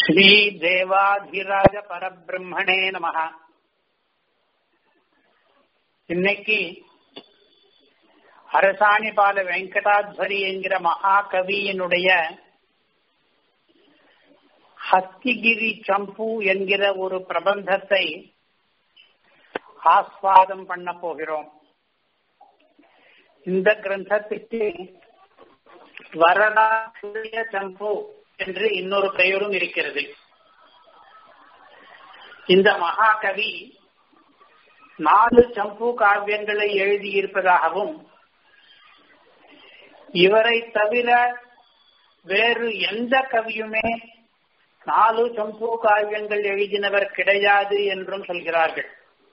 ஸ்ரீ தேவாதிராஜ பரபிரம்மணே நம இன்னைக்கு அரசாணிபால வெங்கடாத்வரி என்கிற மகாகவியினுடைய ஹஸ்திகிரி சம்பு என்கிற ஒரு பிரபந்தத்தை ஆஸ்வாதம் பண்ண போகிறோம் இந்த கிரந்தத்துக்கு வரதா சூரிய சம்பு என்று இன்னொரு பெயரும் இருக்கிறது இந்த மகாகவி நாலு சம்பு காவியங்களை எழுதியிருப்பதாகவும் இவரை தவிர வேறு எந்த கவியுமே நாலு சம்பு காவியங்கள் எழுதினவர் கிடையாது என்றும் சொல்கிறார்கள்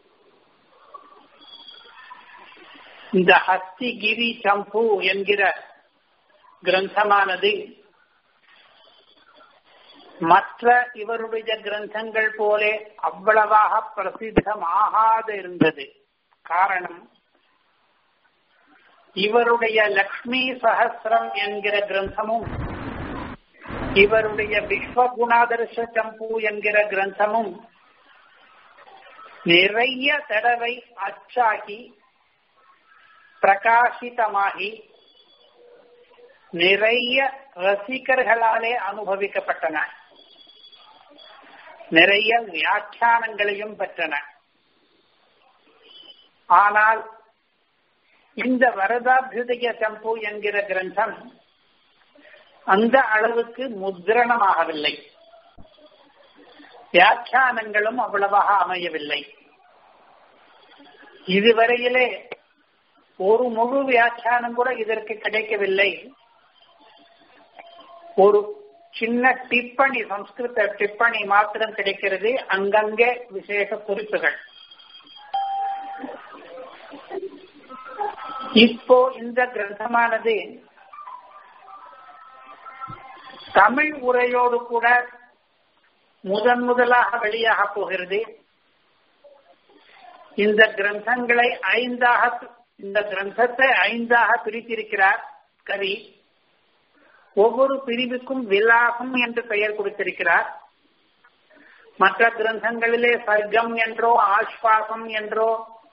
இந்த ஹஸ்திகிரி சம்பு என்கிற கிரந்தமானது மற்ற இவருடைய கிரந்தங்கள் போலே அவ்வளவாக பிரசித்தமாகாது இருந்தது காரணம் இவருடைய லக்ஷ்மி சகசிரம் என்கிற கிரந்தமும் இவருடைய விஸ்வகுணாதர்ஷ சம்பு என்கிற கிரந்தமும் நிறைய தடவை அச்சாகி பிரகாசிதமாகி நிறைய ரசிகர்களாலே அனுபவிக்கப்பட்டன நிறைய வியாக்கியானங்களையும் பெற்றன ஆனால் இந்த வரதாபியுதய சம்பு என்கிற கிரந்தம் அந்த அளவுக்கு முத்திரணமாகவில்லை வியாக்கியானங்களும் அவ்வளவாக அமையவில்லை இதுவரையிலே ஒரு முழு வியாக்கியானம் கூட இதற்கு கிடைக்கவில்லை ஒரு சின்ன டிப்பணி சம்ஸ்கிருத டிப்பணி மாத்திரம் கிடைக்கிறது அங்கங்கே விசேஷ குறிப்புகள் இப்போ இந்த கிரந்தமானது தமிழ் உரையோடு கூட முதன் முதலாக வெளியாக போகிறது இந்த கிரந்தங்களை ஐந்தாக இந்த கிரந்தத்தை ஐந்தாக பிரித்திருக்கிறார் கவி ஒவ்வொரு பிரிவுக்கும் விலாசம் என்று பெயர் கொடுத்திருக்கிறார் மற்ற கிரந்தங்களிலே சர்க்கம் என்றோ ஆஸ்வாசம் என்றோ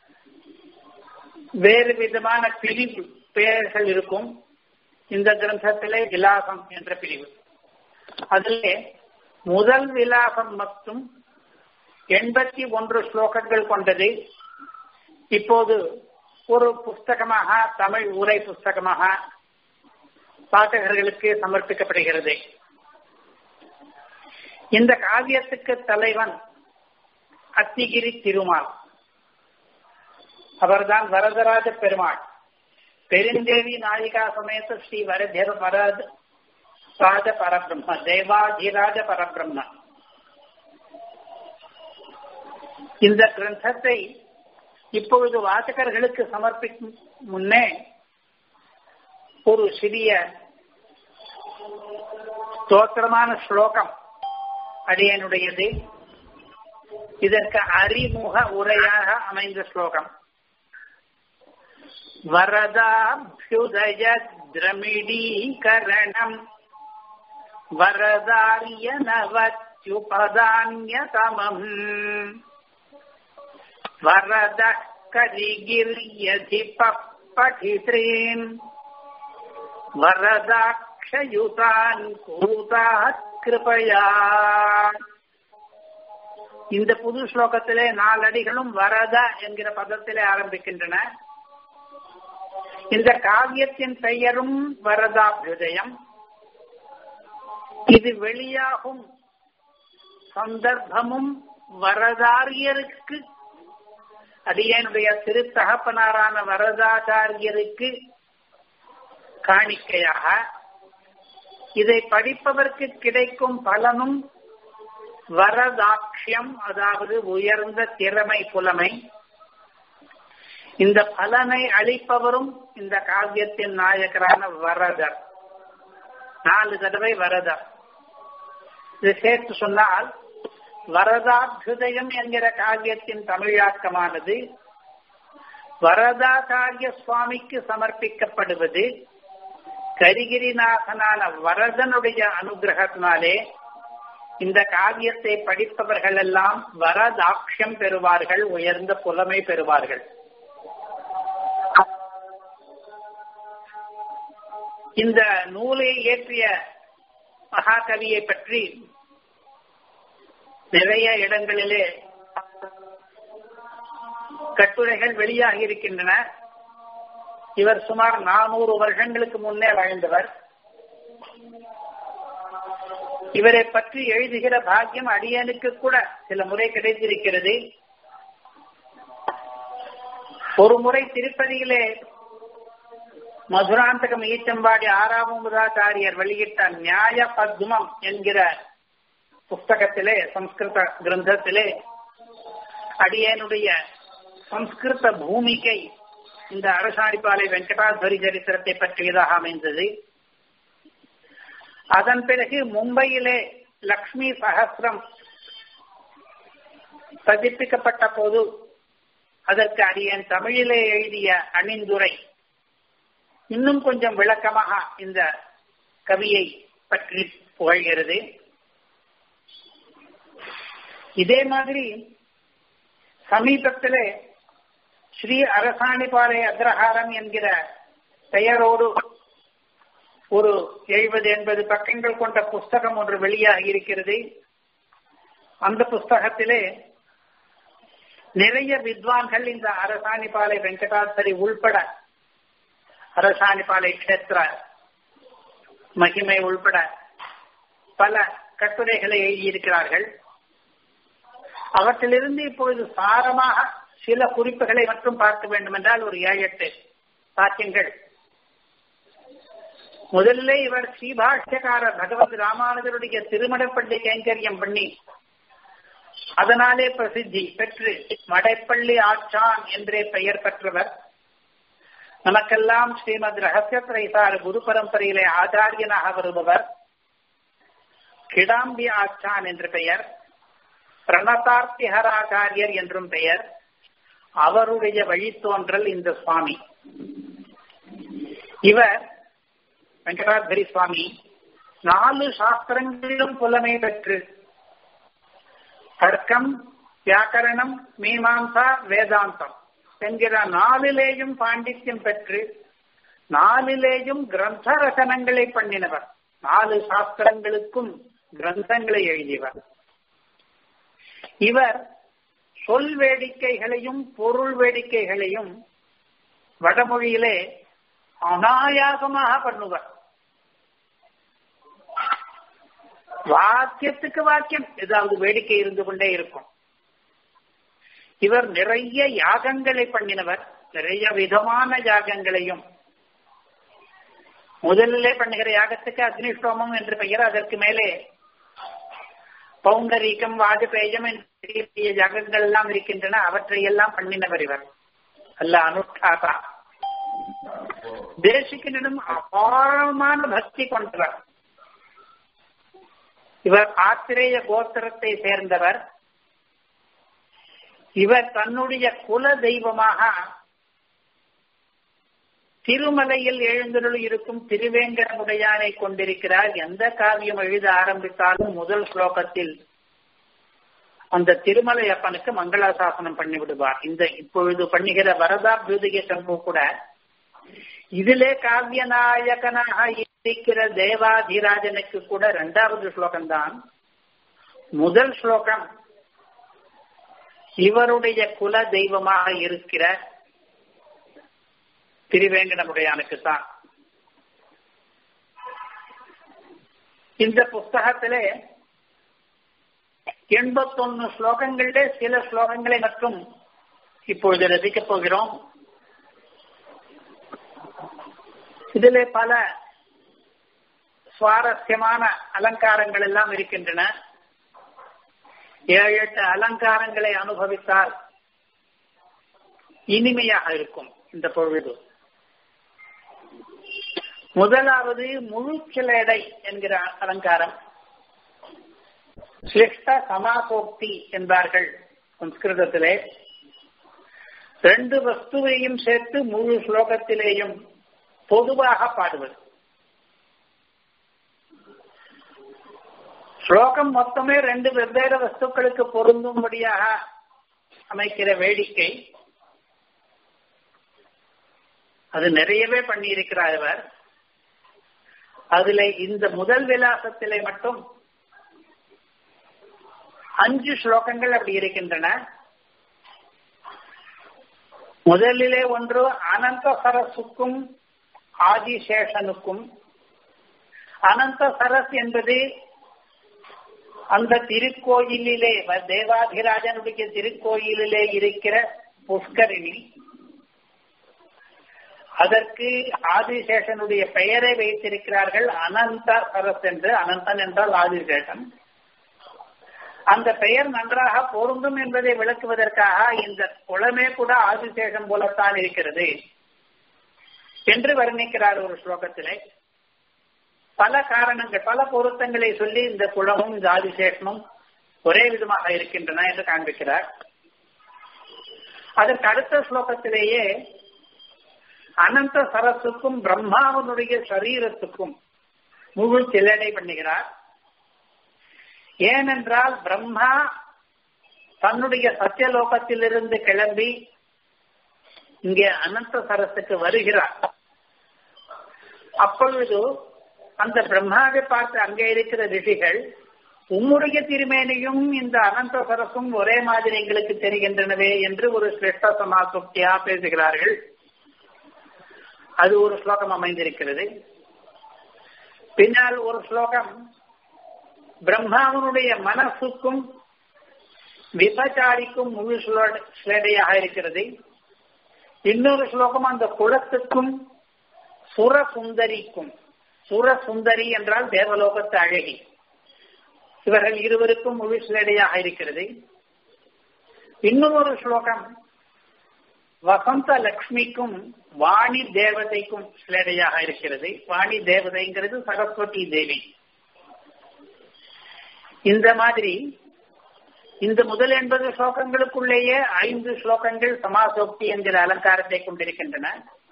வேறு விதமான பிரிவு பெயர்கள் இருக்கும் இந்த கிரந்தத்திலே விலாசம் என்ற பிரிவு அதிலே முதல் விலாசம் மட்டும் எண்பத்தி ஒன்று ஸ்லோகங்கள் கொண்டது இப்போது ஒரு புஸ்தகமாக தமிழ் உரை புஸ்தகமாக பாட்டகர்களுக்கு சமர்ப்பிக்கப்படுகிறது இந்த காவியத்துக்கு தலைவன் அத்திகிரி திருமால் அவர்தான் வரதராஜ பெருமாள் பெருந்தேவி நாயிகா சமேத ஸ்ரீ வரதர் வரத் ராஜ பரபிரம்ம தேவாதிராஜ பரபிரம்ம இந்த கிரந்தத்தை இப்பொழுது வாசகர்களுக்கு சமர்ப்பிக்கும் முன்னே ஒரு சிறிய ஸ்தோத்திரமான ஸ்லோகம் அடியனுடையது இதற்கு அறிமுக உரையாக அமைந்த ஸ்லோகம் வரதாபியுதய திரமிடீகரணம் வரதாரிய நவத்யுபதான்யதமம் வரத கரிகிரியதிப படித்ரீன் வரதாட்சயுதான் கூதா கிருபயா இந்த புது ஸ்லோகத்திலே நாலடிகளும் வரத என்கிற பதத்திலே ஆரம்பிக்கின்றன இந்த காவியத்தின் பெயரும் வரதாபியுதயம் இது வெளியாகும் சந்தர்ப்பமும் வரதாரியருக்கு அடியனுடைய திருத்தகப்பனாரான வரதாச்சாரியருக்கு காணிக்கையாக இதை படிப்பதற்கு கிடைக்கும் பலனும் வரதாட்சியம் அதாவது உயர்ந்த திறமை புலமை இந்த பலனை அளிப்பவரும் இந்த காவியத்தின் நாயகரான வரதர் நாலு தடவை வரதர் இது சேர்த்து சொன்னால் வரதாபியுதயம் என்கிற காவியத்தின் தமிழாக்கமானது வரதாச்சாரிய சுவாமிக்கு சமர்ப்பிக்கப்படுவது கரிகிரிநாதனான வரதனுடைய அனுகிரகத்தினாலே இந்த காவியத்தை படிப்பவர்கள் எல்லாம் வரதாட்சியம் பெறுவார்கள் உயர்ந்த புலமை பெறுவார்கள் இந்த நூலை இயற்றிய மகாகவியை பற்றி நிறைய இடங்களிலே கட்டுரைகள் வெளியாகி இருக்கின்றன இவர் சுமார் நானூறு வருஷங்களுக்கு முன்னே வாழ்ந்தவர் இவரை பற்றி எழுதுகிற பாக்கியம் அடியனுக்கு கூட சில முறை கிடைத்திருக்கிறது ஒரு முறை திருப்பதியிலே மதுராந்தகம் ஈச்சம்பாடி ஆறாவதாச்சாரியர் வெளியிட்ட நியாய பத்மம் என்கிற புஸ்தகத்திலே சம்ஸ்கிருத கிரந்தத்திலே அடியனுடைய சம்ஸ்கிருத பூமிகை இந்த அரசாணிப்பாலை வெங்கடாத்வரி சரித்திரத்தை பற்றியதாக அமைந்தது அதன் பிறகு மும்பையிலே லக்ஷ்மி சகசிரம் பதிப்பிக்கப்பட்ட போது அதற்கு அடியன் தமிழிலே எழுதிய அணிந்துரை இன்னும் கொஞ்சம் விளக்கமாக இந்த கவியை பற்றி புகழ்கிறது இதே மாதிரி சமீபத்திலே ஸ்ரீ அரசாணிபாலை அக்ரஹாரம் என்கிற பெயரோடு ஒரு எழுபது எண்பது பக்கங்கள் கொண்ட புஸ்தகம் ஒன்று வெளியாகி இருக்கிறது அந்த புஸ்தகத்திலே நிறைய வித்வான்கள் இந்த அரசாணிபாலை வெங்கடாச்சரி உள்பட அரசாணிபாலை கஷேத்திர மகிமை உள்பட பல கட்டுரைகளை எழுதியிருக்கிறார்கள் அவற்றிலிருந்து இப்பொழுது சாரமாக சில குறிப்புகளை மட்டும் பார்க்க வேண்டும் என்றால் ஒரு ஏழு எட்டு சாத்தியங்கள் முதலிலே இவர் ஸ்ரீபாஷ்யக்காரர் பகவத் ராமானுஜருடைய திருமணப்பள்ளி கைங்கரியம் பண்ணி அதனாலே பிரசித்தி பெற்று மடைப்பள்ளி ஆச்சான் என்றே பெயர் பெற்றவர் நமக்கெல்லாம் ஸ்ரீமத் ரகசிய திரைசார் குரு பரம்பரையிலே ஆச்சாரியனாக வருபவர் கிடாம்பி ஆச்சான் என்று பெயர் பிரணதார்த்திஹராச்சாரியர் என்றும் பெயர் அவருடைய வழித்தோன்றல் இந்த சுவாமி இவர் வெங்கடாத்ரி சுவாமி நாலு சாஸ்திரங்களிலும் புலமை பெற்று தர்க்கம் வியாக்கரணம் மீமாம்சா வேதாந்தம் என்கிற நாலிலேயும் பாண்டித்யம் பெற்று நாலிலேயும் கிரந்த ரசனங்களை பண்ணினவர் நாலு சாஸ்திரங்களுக்கும் கிரந்தங்களை எழுதியவர் இவர் சொல் வேடிக்கைகளையும் பொருள் வேடிக்கைகளையும் வடமொழியிலே அனாயாசமாக பண்ணுவார் வாக்கியத்துக்கு வாக்கியம் ஏதாவது வேடிக்கை இருந்து கொண்டே இருக்கும் இவர் நிறைய யாகங்களை பண்ணினவர் நிறைய விதமான யாகங்களையும் முதலிலே பண்ணுகிற யாகத்துக்கு அக்னிஷ்டோமம் என்று பெயர் அதற்கு மேலே பௌண்டரீகம் வாஜபேயம் என்ற யாகங்கள் எல்லாம் இருக்கின்றன அவற்றை எல்லாம் பண்ணினவர் இவர் அல்ல அனுஷ்டாதா தேசிகனிடம் அபாரமான பக்தி கொண்டவர் இவர் ஆத்திரேய கோத்திரத்தை சேர்ந்தவர் இவர் தன்னுடைய குல தெய்வமாக திருமலையில் எழுந்தருள் இருக்கும் திருவேங்கடமுடையானை கொண்டிருக்கிறார் எந்த காவியம் எழுத ஆரம்பித்தாலும் முதல் ஸ்லோகத்தில் அந்த திருமலை அப்பனுக்கு மங்களாசாசனம் பண்ணி விடுவார் இந்த இப்பொழுது பண்ணுகிற வரதா பியூதிக சம்பு கூட இதிலே காவிய நாயகனாக இருக்கிற தேவாதிராஜனுக்கு கூட இரண்டாவது ஸ்லோகம் தான் முதல் ஸ்லோகம் இவருடைய குல தெய்வமாக இருக்கிற திருவேங்கடமுடையானுக்கு தான் இந்த புஸ்தகத்திலே எண்பத்தொன்னு ஸ்லோகங்களிலே சில ஸ்லோகங்களை மட்டும் இப்பொழுது ரசிக்கப் போகிறோம் இதிலே பல சுவாரஸ்யமான அலங்காரங்கள் எல்லாம் இருக்கின்றன ஏழு எட்டு அலங்காரங்களை அனுபவித்தால் இனிமையாக இருக்கும் இந்த பொழுது முதலாவது முழு சிலேடை என்கிற அலங்காரம் சிலிஷ்ட சமாசோக்தி என்பார்கள் சம்ஸ்கிருதத்திலே ரெண்டு வஸ்துவையும் சேர்த்து முழு ஸ்லோகத்திலேயும் பொதுவாக பாடுவது ஸ்லோகம் மொத்தமே ரெண்டு வெவ்வேறு வஸ்துக்களுக்கு பொருந்தும்படியாக அமைக்கிற வேடிக்கை அது நிறையவே பண்ணியிருக்கிறார் இவர் அதுல இந்த முதல் விலாசத்திலே மட்டும் அஞ்சு ஸ்லோகங்கள் அப்படி இருக்கின்றன முதலிலே ஒன்று அனந்த சரசுக்கும் ஆதிசேஷனுக்கும் அனந்த சரஸ் என்பது அந்த திருக்கோயிலிலே தேவாதிராஜனுடைய திருக்கோயிலிலே இருக்கிற புஷ்கரிணி அதற்கு ஆதிசேஷனுடைய பெயரை வைத்திருக்கிறார்கள் அனந்த சரஸ் என்று அனந்தன் என்றால் ஆதிசேஷன் அந்த பெயர் நன்றாக பொருந்தும் என்பதை விளக்குவதற்காக இந்த குளமே கூட ஆதிசேஷன் போலத்தான் இருக்கிறது என்று வர்ணிக்கிறார் ஒரு ஸ்லோகத்திலே பல காரணங்கள் பல பொருத்தங்களை சொல்லி இந்த குளமும் இந்த ஆதிசேஷனும் ஒரே விதமாக இருக்கின்றன என்று காண்பிக்கிறார் அதற்கு அடுத்த ஸ்லோகத்திலேயே அனந்த சரத்துக்கும் பிரம்மாவனுடைய சரீரத்துக்கும் முழு சில்லடை பண்ணுகிறார் ஏனென்றால் பிரம்மா தன்னுடைய சத்தியலோகத்திலிருந்து கிளம்பி இங்கே அனந்த சரத்துக்கு வருகிறார் அப்பொழுது அந்த பிரம்மாவை பார்த்து அங்கே இருக்கிற ரிஷிகள் உம்முடைய திருமேனியும் இந்த அனந்த சரசும் ஒரே மாதிரி எங்களுக்கு தெரிகின்றனவே என்று ஒரு சிரேஷ்ட சமாசுப்தியா பேசுகிறார்கள் அது ஒரு ஸ்லோகம் அமைந்திருக்கிறது பின்னால் ஒரு ஸ்லோகம் பிரம்மாவனுடைய மனசுக்கும் விபச்சாரிக்கும் முழு ஸ்லேடையாக இருக்கிறது இன்னொரு ஸ்லோகம் அந்த குளத்துக்கும் சுரசுந்தரிக்கும் சுரசுந்தரி என்றால் தேவலோகத்து அழகி இவர்கள் இருவருக்கும் முழு ஸ்லேடையாக இருக்கிறது இன்னும் ஒரு ஸ்லோகம் வசந்த லக்ஷ்மிக்கும் வாணி தேவதைக்கும் ஸ்லேடையாக இருக்கிறது வாணி தேவதைங்கிறது சரஸ்வதி தேவி இந்த மாதிரி இந்த முதல் எண்பது ஸ்லோகங்களுக்குள்ளேயே ஐந்து ஸ்லோகங்கள் சமாசோக்தி என்கிற அலங்காரத்தை கொண்டிருக்கின்றன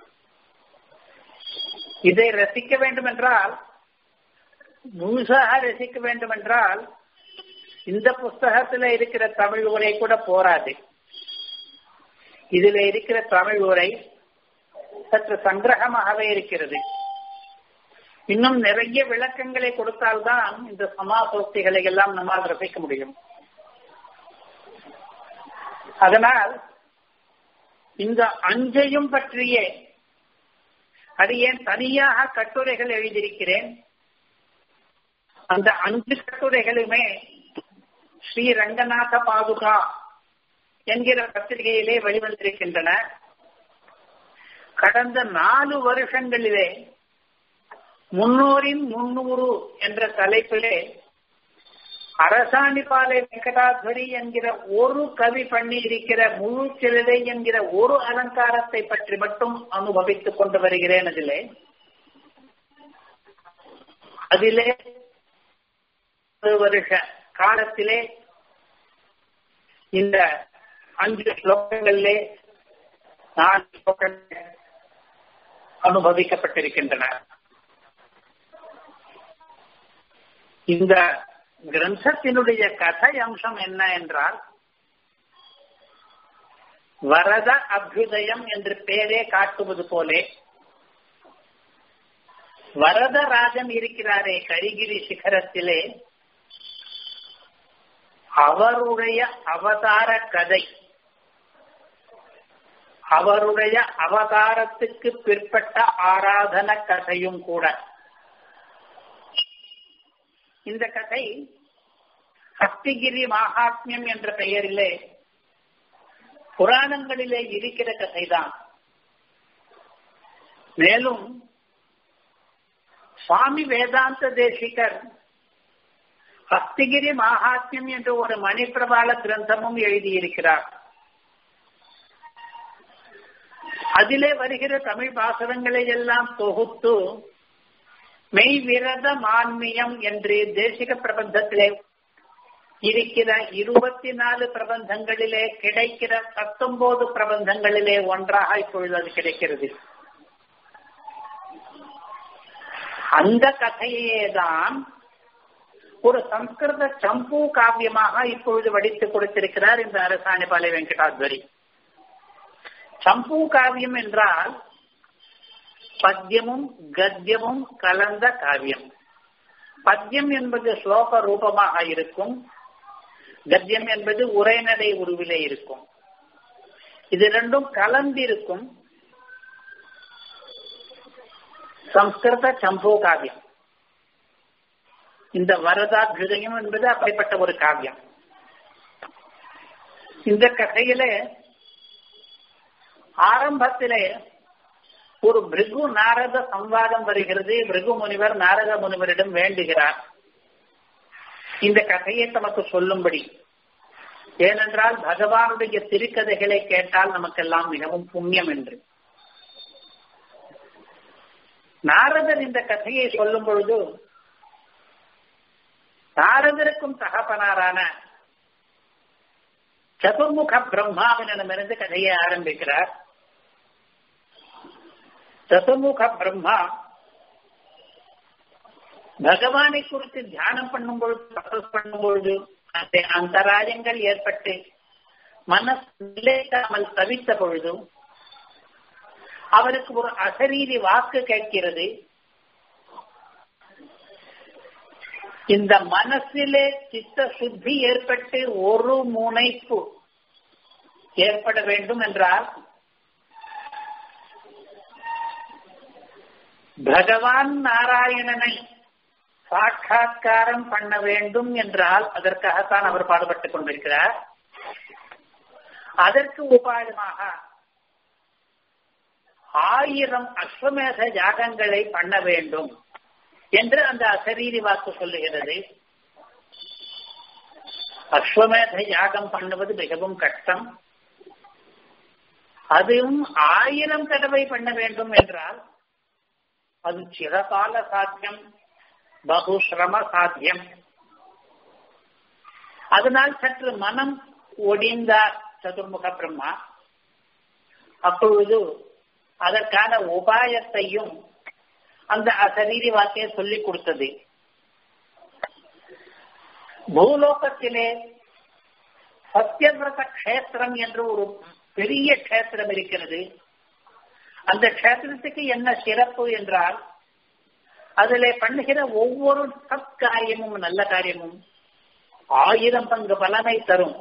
இதை ரசிக்க வேண்டும் என்றால் முழுசாக ரசிக்க வேண்டும் என்றால் இந்த புஸ்தகத்துல இருக்கிற தமிழ் உரை கூட போராது இதுல இருக்கிற தமிழ் உரை சற்று சங்கிரகமாகவே இருக்கிறது இன்னும் நிறைய விளக்கங்களை கொடுத்தால்தான் இந்த சமாசோக்திகளை எல்லாம் நம்மால் ரசிக்க முடியும் அதனால் இந்த அஞ்சையும் பற்றியே அது ஏன் தனியாக கட்டுரைகள் எழுதியிருக்கிறேன் அந்த அஞ்சு கட்டுரைகளுமே ஸ்ரீ ரங்கநாத பாதுகா என்கிற பத்திரிகையிலே வெளிவந்திருக்கின்றன கடந்த நாலு வருஷங்களிலே முன்னோரின் முன்னூறு என்ற தலைப்பிலே அரசாணிபாலை வெங்கடாத்வரி என்கிற ஒரு கவி பண்ணி இருக்கிற முழு சிலதை என்கிற ஒரு அலங்காரத்தை பற்றி மட்டும் அனுபவித்துக் கொண்டு வருகிறேன் அதிலே அதிலே ஒரு வருஷ காலத்திலே இந்த அஞ்சு ஸ்லோகங்களிலே நாலு ஸ்லோகங்கள் அனுபவிக்கப்பட்டிருக்கின்றன இந்த கிரந்தத்தினுடைய கதை அம்சம் என்ன என்றால் வரத அபியுதயம் என்று பேரே காட்டுவது போலே வரதராஜன் இருக்கிறாரே கரிகிரி சிகரத்திலே அவருடைய அவதார கதை அவருடைய அவதாரத்துக்கு பிற்பட்ட ஆராதன கதையும் கூட இந்த கதை ஹஸ்திகிரி மகாத்மியம் என்ற பெயரிலே புராணங்களிலே இருக்கிற கதைதான் மேலும் சுவாமி வேதாந்த தேசிகர் ஹஸ்திகிரி மகாத்மியம் என்ற ஒரு மணிப்பிரபால கிரந்தமும் எழுதியிருக்கிறார் அதிலே வருகிற தமிழ் பாசனங்களை எல்லாம் தொகுத்து மெய் விரத மான்மியம் என்று தேசிக பிரபந்தத்திலே இருக்கிற இருபத்தி நாலு பிரபந்தங்களிலே கிடைக்கிற பத்தொன்பது பிரபந்தங்களிலே ஒன்றாக இப்பொழுது அது கிடைக்கிறது அந்த கதையே தான் ஒரு சம்ஸ்கிருத சம்பு காவியமாக இப்பொழுது வடித்து கொடுத்திருக்கிறார் இந்த அரசாணிபாலை வெங்கடாத்வரி சம்பு காவியம் என்றால் பத்தியமும் கத்தியமும் கலந்த காவியம் பத்தியம் என்பது ஸ்லோக ரூபமாக இருக்கும் கத்தியம் என்பது உரைநடை உருவிலே இருக்கும் இது ரெண்டும் கலந்திருக்கும் சம்ஸ்கிருத சம்பு காவியம் இந்த வரதாபியுதயம் என்பது அப்படிப்பட்ட ஒரு காவியம் இந்த கதையில ஆரம்பத்திலே ஒரு பிருகு நாரத சம்வாதம் வருகிறது பிருகு முனிவர் நாரத முனிவரிடம் வேண்டுகிறார் இந்த கதையை நமக்கு சொல்லும்படி ஏனென்றால் பகவானுடைய திருக்கதைகளை கேட்டால் நமக்கெல்லாம் மிகவும் புண்ணியம் என்று நாரதர் இந்த கதையை சொல்லும் பொழுது நாரதருக்கும் தகப்பனாரான சதுர்முக பிரம்மாவினிடமிருந்து கதையை ஆரம்பிக்கிறார் சதுர்முக பிரம்மா பகவானை குறித்து தியானம் பண்ணும் பொழுது தபஸ் பண்ணும் பொழுது அந்த அந்தராயங்கள் ஏற்பட்டு மனசு நிலைக்காமல் தவித்த பொழுது அவருக்கு ஒரு அசரீதி வாக்கு கேட்கிறது இந்த மனசிலே சித்த சுத்தி ஏற்பட்டு ஒரு முனைப்பு ஏற்பட வேண்டும் என்றால் பகவான் நாராயணனை சாட்சா்காரம் பண்ண வேண்டும் என்றால் அதற்காகத்தான் அவர் பாடுபட்டுக் கொண்டிருக்கிறார் அதற்கு உபாயமாக ஆயிரம் அஸ்வமேத யாகங்களை பண்ண வேண்டும் என்று அந்த அசரீரி வாக்கு சொல்லுகிறது அஸ்வமேத யாகம் பண்ணுவது மிகவும் கஷ்டம் அதுவும் ஆயிரம் தடவை பண்ண வேண்டும் என்றால் அது சிறகால சாத்தியம் பகுஸ்ரம சாத்தியம் அதனால் சற்று மனம் ஒடிந்தார் சதுர்முக பிரம்மா அப்பொழுது அதற்கான உபாயத்தையும் அந்த அசரீரி வாக்கிய சொல்லிக் கொடுத்தது பூலோகத்திலே சத்தியவிரத கஷேத்திரம் என்று ஒரு பெரிய கஷேத்திரம் இருக்கிறது அந்த கஷேத்திரத்துக்கு என்ன சிறப்பு என்றால் அதிலே பண்ணுகிற ஒவ்வொரு சத்காரியமும் நல்ல காரியமும் ஆயிரம் பங்கு பலனை தரும்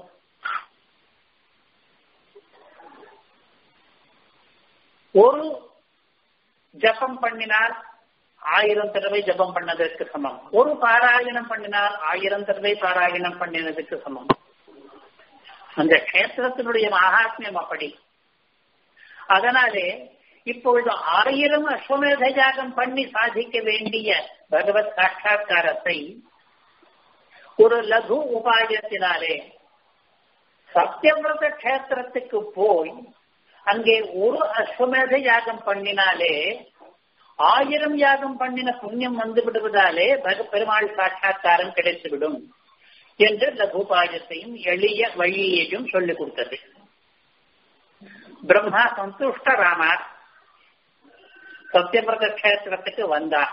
ஒரு ஜபம் பண்ணினால் ஆயிரம் தடவை ஜபம் பண்ணதற்கு சமம் ஒரு பாராயணம் பண்ணினால் ஆயிரம் தடவை பாராயணம் பண்ணினதுக்கு சமம் அந்த கஷேத்திரத்தினுடைய மகாத்மியம் அப்படி அதனாலே இப்பொழுது ஆயிரம் அஸ்வமேத யாகம் பண்ணி சாதிக்க வேண்டிய பகவத் சாட்சா்காரத்தை ஒரு லகு உபாயத்தினாலே சத்தியவிரத கஷேத்திரத்துக்கு போய் அங்கே ஒரு அஸ்வமேத யாகம் பண்ணினாலே ஆயிரம் யாகம் பண்ணின புண்ணியம் வந்து விடுவதாலே பக பெருமாள் சாட்சா்காரம் கிடைத்துவிடும் என்று லகுபாயத்தையும் எளிய வழியையும் சொல்லிக் கொடுத்தது பிரம்மா சந்துஷ்டரானார் சத்தியபிரத கஷேத்திரத்துக்கு வந்தார்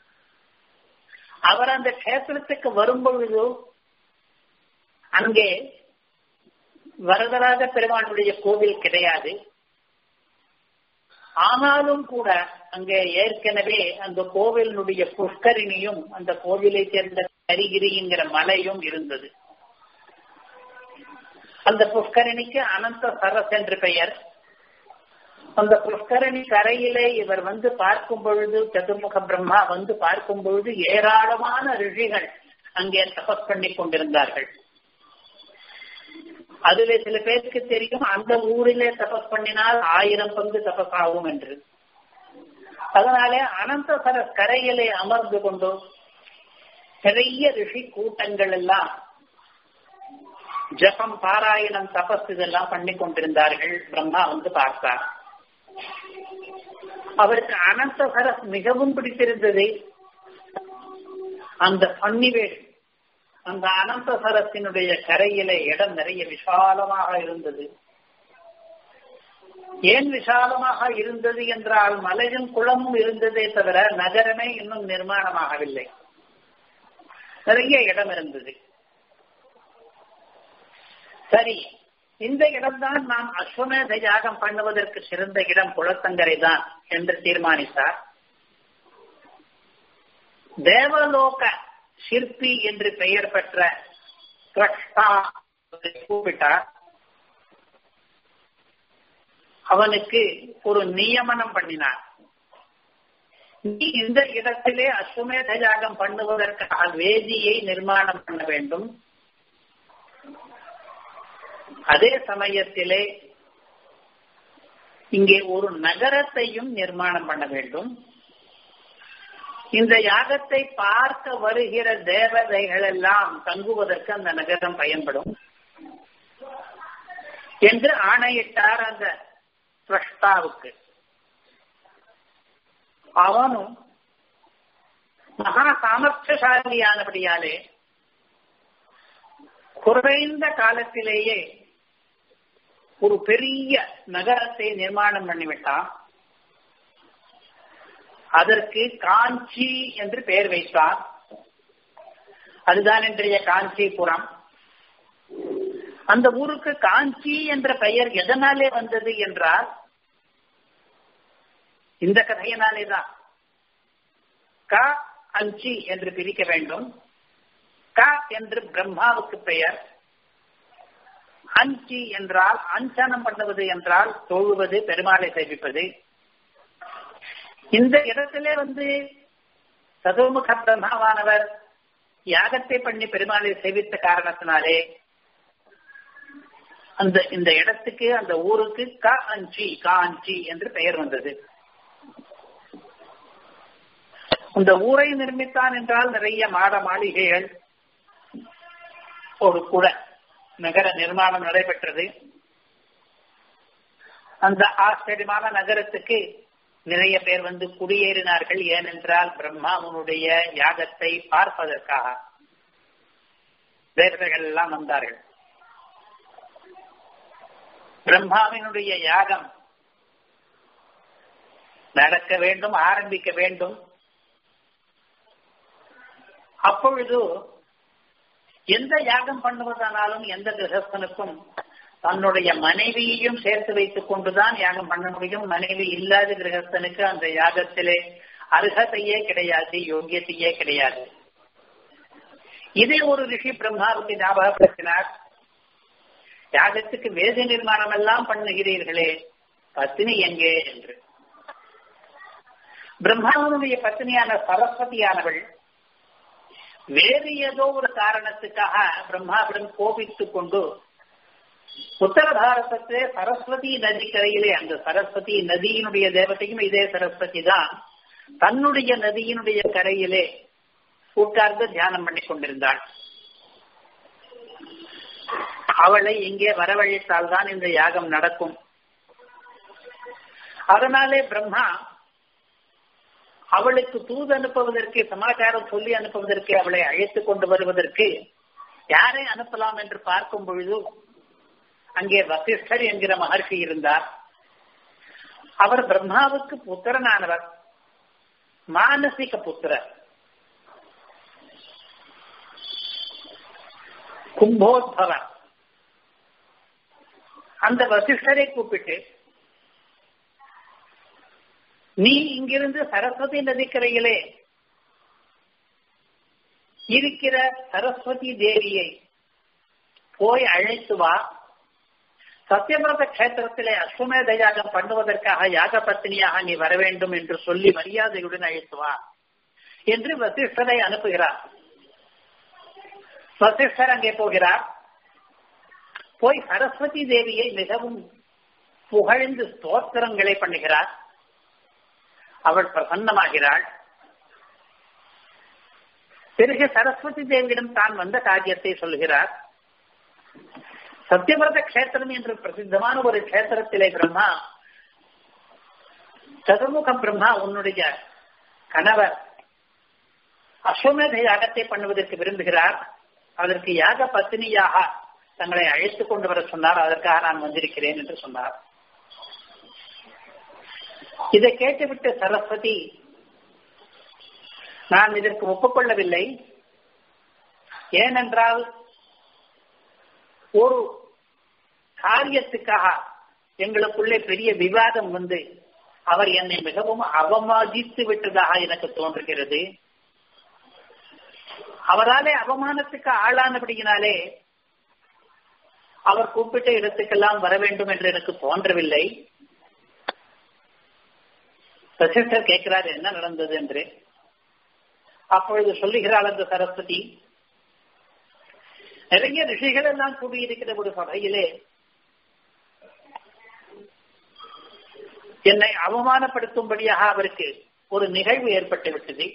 அவர் அந்த கஷேத்திரத்துக்கு வரும் பொழுது அங்கே வரதராஜ பெருமானுடைய கோவில் கிடையாது ஆனாலும் கூட அங்கே ஏற்கனவே அந்த கோவிலினுடைய புஷ்கரிணியும் அந்த கோவிலை சேர்ந்த கரிகிரிங்கிற மலையும் இருந்தது அந்த புஷ்கரணிக்கு அனந்த சரஸ் என்று பெயர் அந்த புஷ்கரணி கரையிலே இவர் வந்து பார்க்கும் பொழுது சதுர்முக பிரம்மா வந்து பார்க்கும் பொழுது ஏராளமான ரிஷிகள் அங்கே தபஸ் பண்ணி கொண்டிருந்தார்கள் அதுல சில பேருக்கு தெரியும் அந்த ஊரிலே தபஸ் பண்ணினால் ஆயிரம் பங்கு தபஸ் ஆகும் என்று அதனாலே அனந்த சரஸ் கரையிலே அமர்ந்து கொண்டு பெரிய ரிஷி கூட்டங்கள் எல்லாம் ஜபம் பாராயணம் தபஸ் இதெல்லாம் பண்ணி கொண்டிருந்தார்கள் பிரம்மா வந்து பார்த்தார் அவருக்கு அனந்த சரஸ் மிகவும் பிடித்திருந்தது அந்த பன்னிவேல் அந்த அனந்த சரத்தினுடைய கரையில இடம் நிறைய விசாலமாக இருந்தது ஏன் விசாலமாக இருந்தது என்றால் மலையும் குளமும் இருந்ததே தவிர நகரமே இன்னும் நிர்மாணமாகவில்லை நிறைய இடம் இருந்தது சரி இந்த இடம்தான் நாம் அஸ்வமேத யாகம் பண்ணுவதற்கு சிறந்த இடம் குளத்தங்கரை தான் என்று தீர்மானித்தார் தேவலோக சிற்பி என்று பெயர் பெற்ற கிருஷ்ணா கூப்பிட்டார் அவனுக்கு ஒரு நியமனம் பண்ணினார் நீ இந்த இடத்திலே அஸ்வமேத யாகம் பண்ணுவதற்காக வேதியை நிர்மாணம் பண்ண வேண்டும் அதே சமயத்திலே இங்கே ஒரு நகரத்தையும் நிர்மாணம் பண்ண வேண்டும் இந்த யாகத்தை பார்க்க வருகிற தேவதைகள் எல்லாம் தங்குவதற்கு அந்த நகரம் பயன்படும் என்று ஆணையிட்டார் அந்த பிரஷ்டாவுக்கு அவனும் மகா சாமர்த்தியசாலியானபடியாலே குறைந்த காலத்திலேயே ஒரு பெரிய நகரத்தை நிர்மாணம் பண்ணிவிட்டான் அதற்கு காஞ்சி என்று பெயர் வைத்தார் அதுதான் இன்றைய காஞ்சிபுரம் அந்த ஊருக்கு காஞ்சி என்ற பெயர் எதனாலே வந்தது என்றால் இந்த கதையினாலே தான் க அஞ்சி என்று பிரிக்க வேண்டும் க என்று பிரம்மாவுக்கு பெயர் அஞ்சி என்றால் அஞ்சனம் பண்ணுவது என்றால் தொழுவது பெருமாளை சேவிப்பது இந்த இடத்திலே வந்து சதுர்முக பிரம்மாவானவர் யாகத்தை பண்ணி பெருமாளை சேவித்த காரணத்தினாலே அந்த இந்த இடத்துக்கு அந்த ஊருக்கு க அஞ்சி காஞ்சி என்று பெயர் வந்தது அந்த ஊரை நிர்மித்தான் என்றால் நிறைய மாட மாளிகைகள் ஒரு குட நகர நிர்மாணம் நடைபெற்றது அந்த ஆச்சரியமான நகரத்துக்கு நிறைய பேர் வந்து குடியேறினார்கள் ஏனென்றால் பிரம்மாவனுடைய யாகத்தை பார்ப்பதற்காக தேவதைகள் எல்லாம் வந்தார்கள் பிரம்மாவினுடைய யாகம் நடக்க வேண்டும் ஆரம்பிக்க வேண்டும் அப்பொழுது எந்த யாகம் பண்ணுவதானாலும் எந்த கிரகஸ்தனுக்கும் தன்னுடைய மனைவியையும் சேர்த்து வைத்துக் கொண்டுதான் யாகம் பண்ண முடியும் மனைவி இல்லாத கிரகஸ்தனுக்கு அந்த யாகத்திலே அர்ஹத்தையே கிடையாது யோகியத்தையே கிடையாது இதே ஒரு ரிஷி பிரம்மாவுக்கு ஞாபகப்படுத்தினார் யாகத்துக்கு வேத நிர்மாணம் எல்லாம் பண்ணுகிறீர்களே பத்தினி எங்கே என்று பிரம்மாவனுடைய பத்தினியான சரஸ்வதியானவள் வேறு ஏதோ ஒரு காரணத்துக்காக பிரம்மாவிடம் கோபித்துக் கொண்டு உத்தர பாரதத்திலே சரஸ்வதி நதிக்கரையிலே அந்த சரஸ்வதி நதியினுடைய தேவதையும் இதே சரஸ்வதி தான் தன்னுடைய நதியினுடைய கரையிலே உட்கார்ந்து தியானம் பண்ணி கொண்டிருந்தாள் அவளை இங்கே வரவழைத்தால் தான் இந்த யாகம் நடக்கும் அதனாலே பிரம்மா அவளுக்கு தூது அனுப்புவதற்கு சமாச்சாரம் சொல்லி அனுப்புவதற்கு அவளை அழைத்துக் கொண்டு வருவதற்கு யாரை அனுப்பலாம் என்று பார்க்கும் பொழுது அங்கே வசிஷ்டர் என்கிற மகர்ஷி இருந்தார் அவர் பிரம்மாவுக்கு புத்திரனானவர் மானசிக புத்திரர் கும்போத்பவர் அந்த வசிஷ்டரை கூப்பிட்டு நீ இங்கிருந்து சரஸ்வதி நதிக்கரையிலே இருக்கிற சரஸ்வதி தேவியை போய் அழைத்து வா சத்தியபிரத கஷேத்திரத்திலே அஸ்வமேத யாகம் பண்ணுவதற்காக யாக பத்தினியாக நீ வர வேண்டும் என்று சொல்லி மரியாதையுடன் அழைத்து வா என்று வசிஷ்டரை அனுப்புகிறார் வசிஷ்டர் அங்கே போகிறார் போய் சரஸ்வதி தேவியை மிகவும் புகழ்ந்து ஸ்தோத்திரங்களை பண்ணுகிறார் அவள் பிரசன்னமாகிறாள் பிறகு சரஸ்வதி தேவியிடம் தான் வந்த காரியத்தை சொல்கிறார் சத்தியவிரத கஷேத்திரம் என்று பிரசித்தமான ஒரு கஷேத்திரத்திலே பிரம்மா சதுர்முகம் பிரம்மா உன்னுடைய கணவர் அஸ்வமேத யாகத்தை பண்ணுவதற்கு விரும்புகிறார் அதற்கு யாக பத்தினியாக தங்களை அழைத்துக் கொண்டு வர சொன்னார் அதற்காக நான் வந்திருக்கிறேன் என்று சொன்னார் இதை கேட்டுவிட்டு சரஸ்வதி நான் இதற்கு ஒப்புக்கொள்ளவில்லை ஏனென்றால் ஒரு காரியத்துக்காக எங்களுக்குள்ளே பெரிய விவாதம் வந்து அவர் என்னை மிகவும் அவமதித்து விட்டதாக எனக்கு தோன்றுகிறது அவராலே அவமானத்துக்கு ஆளானபடியினாலே அவர் கூப்பிட்ட இடத்துக்கெல்லாம் வர வேண்டும் என்று எனக்கு தோன்றவில்லை வசிஷ்டர் கேட்கிறார் என்ன நடந்தது என்று அப்பொழுது சொல்லுகிறாள் அந்த சரஸ்வதி நிறைய ரிஷிகள் எல்லாம் கூடியிருக்கிற ஒரு சபையிலே என்னை அவமானப்படுத்தும்படியாக அவருக்கு ஒரு நிகழ்வு ஏற்பட்டு விட்டது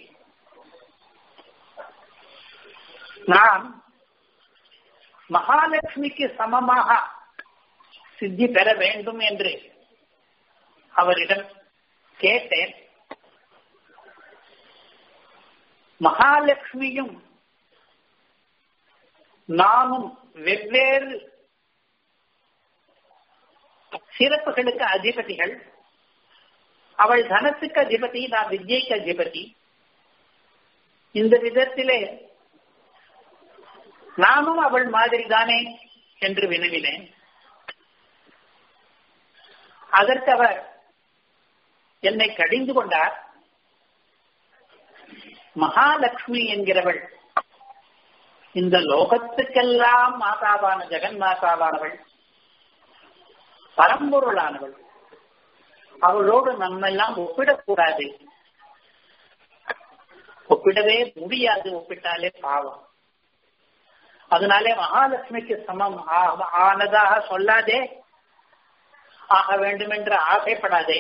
நான் மகாலட்சுமிக்கு சமமாக சித்தி பெற வேண்டும் என்று அவரிடம் கேட்டேன் மகாலட்சுமியும் நாமும் வெவ்வேறு சிறப்புகளுக்கு அதிபதிகள் அவள் தனத்துக்கு அதிபதி நான் வித்யைக்கு அதிபதி இந்த விதத்திலே நானும் அவள் மாதிரி தானே என்று வினவினேன் அதற்கு அவர் என்னை கடிந்து கொண்டார் மகாலட்சுமி என்கிறவள் இந்த லோகத்துக்கெல்லாம் மாதாவான ஜெகன் மாதாவானவள் பரம்பொருளானவள் அவளோடு நம்மெல்லாம் ஒப்பிடக்கூடாது ஒப்பிடவே முடியாது ஒப்பிட்டாலே பாவம் அதனாலே மகாலட்சுமிக்கு சமம் ஆனதாக சொல்லாதே ஆக வேண்டும் என்று ஆசைப்படாதே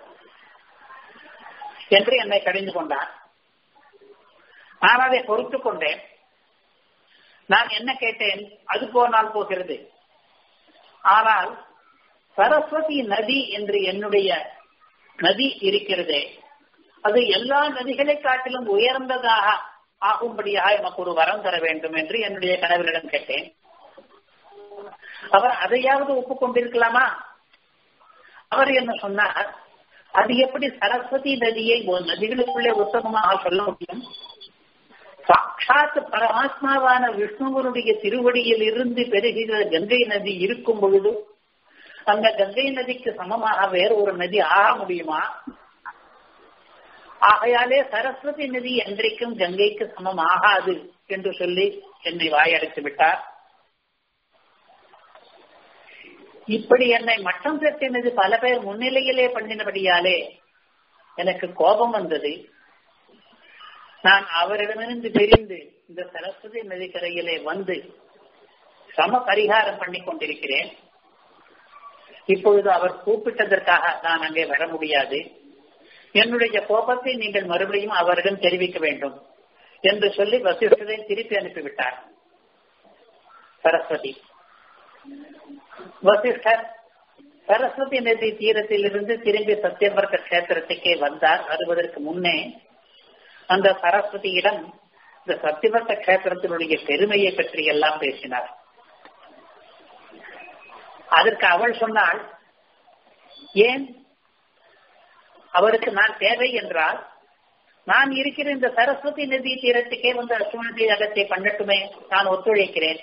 என்று என்னை கடிந்து கொண்டார் நான் அதை பொறுத்து கொண்டேன் நான் என்ன கேட்டேன் அது போனால் போகிறது ஆனால் சரஸ்வதி நதி என்று என்னுடைய நதி இருக்கிறதே அது எல்லா நதிகளை காட்டிலும் உயர்ந்ததாக ஆகும்படியாக எனக்கு ஒரு வரம் தர வேண்டும் என்று என்னுடைய கணவரிடம் கேட்டேன் அவர் அதையாவது ஒப்புக்கொண்டிருக்கலாமா அவர் என்ன சொன்னார் அது எப்படி சரஸ்வதி நதியை நதிகளுக்குள்ளே உத்தமமாக சொல்ல முடியும் சாட்சாத் பரமாத்மாவான விஷ்ணுவனுடைய திருவடியில் இருந்து பெருகிற கங்கை நதி இருக்கும் பொழுது அந்த கங்கை நதிக்கு சமமாக வேறு ஒரு நதி ஆக முடியுமா ஆகையாலே சரஸ்வதி நதி என்றைக்கும் கங்கைக்கு சமம் ஆகாது என்று சொல்லி என்னை வாயடைத்து விட்டார் இப்படி என்னை மட்டம் தட்டினது பல பேர் முன்னிலையிலே பண்ணினபடியாலே எனக்கு கோபம் வந்தது நான் அவரிடமிருந்து பிரிந்து இந்த சரஸ்வதி நதிக்கரையிலே வந்து சம பரிகாரம் பண்ணி கொண்டிருக்கிறேன் இப்பொழுது அவர் கூப்பிட்டதற்காக நான் அங்கே வர முடியாது என்னுடைய கோபத்தை நீங்கள் மறுபடியும் அவரிடம் தெரிவிக்க வேண்டும் என்று சொல்லி வசிஷ்டரை திருப்பி அனுப்பிவிட்டார் சரஸ்வதி வசிஷ்டர் சரஸ்வதி நதி தீரத்தில் இருந்து திரும்பி சத்தியவர்க்க கஷேத்திரத்துக்கே வந்தார் வருவதற்கு முன்னே அந்த சரஸ்வதியிடம் இந்த சத்தியவர்த்த கஷேத்திரத்தினுடைய பெருமையை பற்றி எல்லாம் பேசினார் அதற்கு அவள் சொன்னாள் ஏன் அவருக்கு நான் தேவை என்றால் நான் இருக்கிற இந்த சரஸ்வதி நதி தீரத்துக்கே வந்து அசுமதி அகத்தை பண்ணட்டுமே நான் ஒத்துழைக்கிறேன்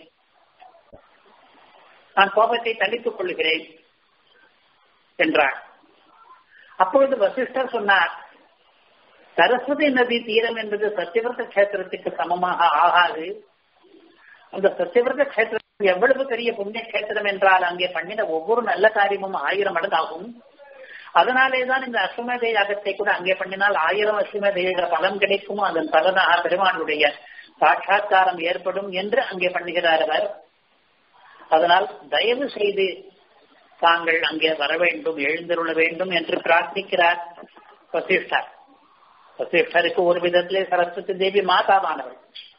நான் கோபத்தை தள்ளித்துக் கொள்கிறேன் என்றார் அப்பொழுது வசிஷ்டர் சொன்னார் சரஸ்வதி நதி தீரம் என்பது சத்தியவிரத கஷேத்திரத்துக்கு சமமாக ஆகாது அந்த சத்தியவிரத கஷேத்திரம் எவ்வளவு பெரிய புண்ணிய கஷேத்திரம் என்றால் அங்கே பண்ணின ஒவ்வொரு நல்ல காரியமும் ஆயிரம் மடங்காகும் அதனாலேதான் இந்த அஸ்வமேத யாகத்தை கூட அங்கே பண்ணினால் ஆயிரம் அஸ்வமேத பலன் கிடைக்குமோ அதன் பலனாக பெருமானுடைய சாட்சா்காரம் ஏற்படும் என்று அங்கே பண்ணுகிறார் அவர் அதனால் தயவு செய்து தாங்கள் அங்கே வர வேண்டும் எழுந்தருள வேண்டும் என்று பிரார்த்திக்கிறார் வசிஷ்டர் வசிஷ்டருக்கு ஒரு விதத்திலே சரஸ்வதி தேவி மாதாவானவள்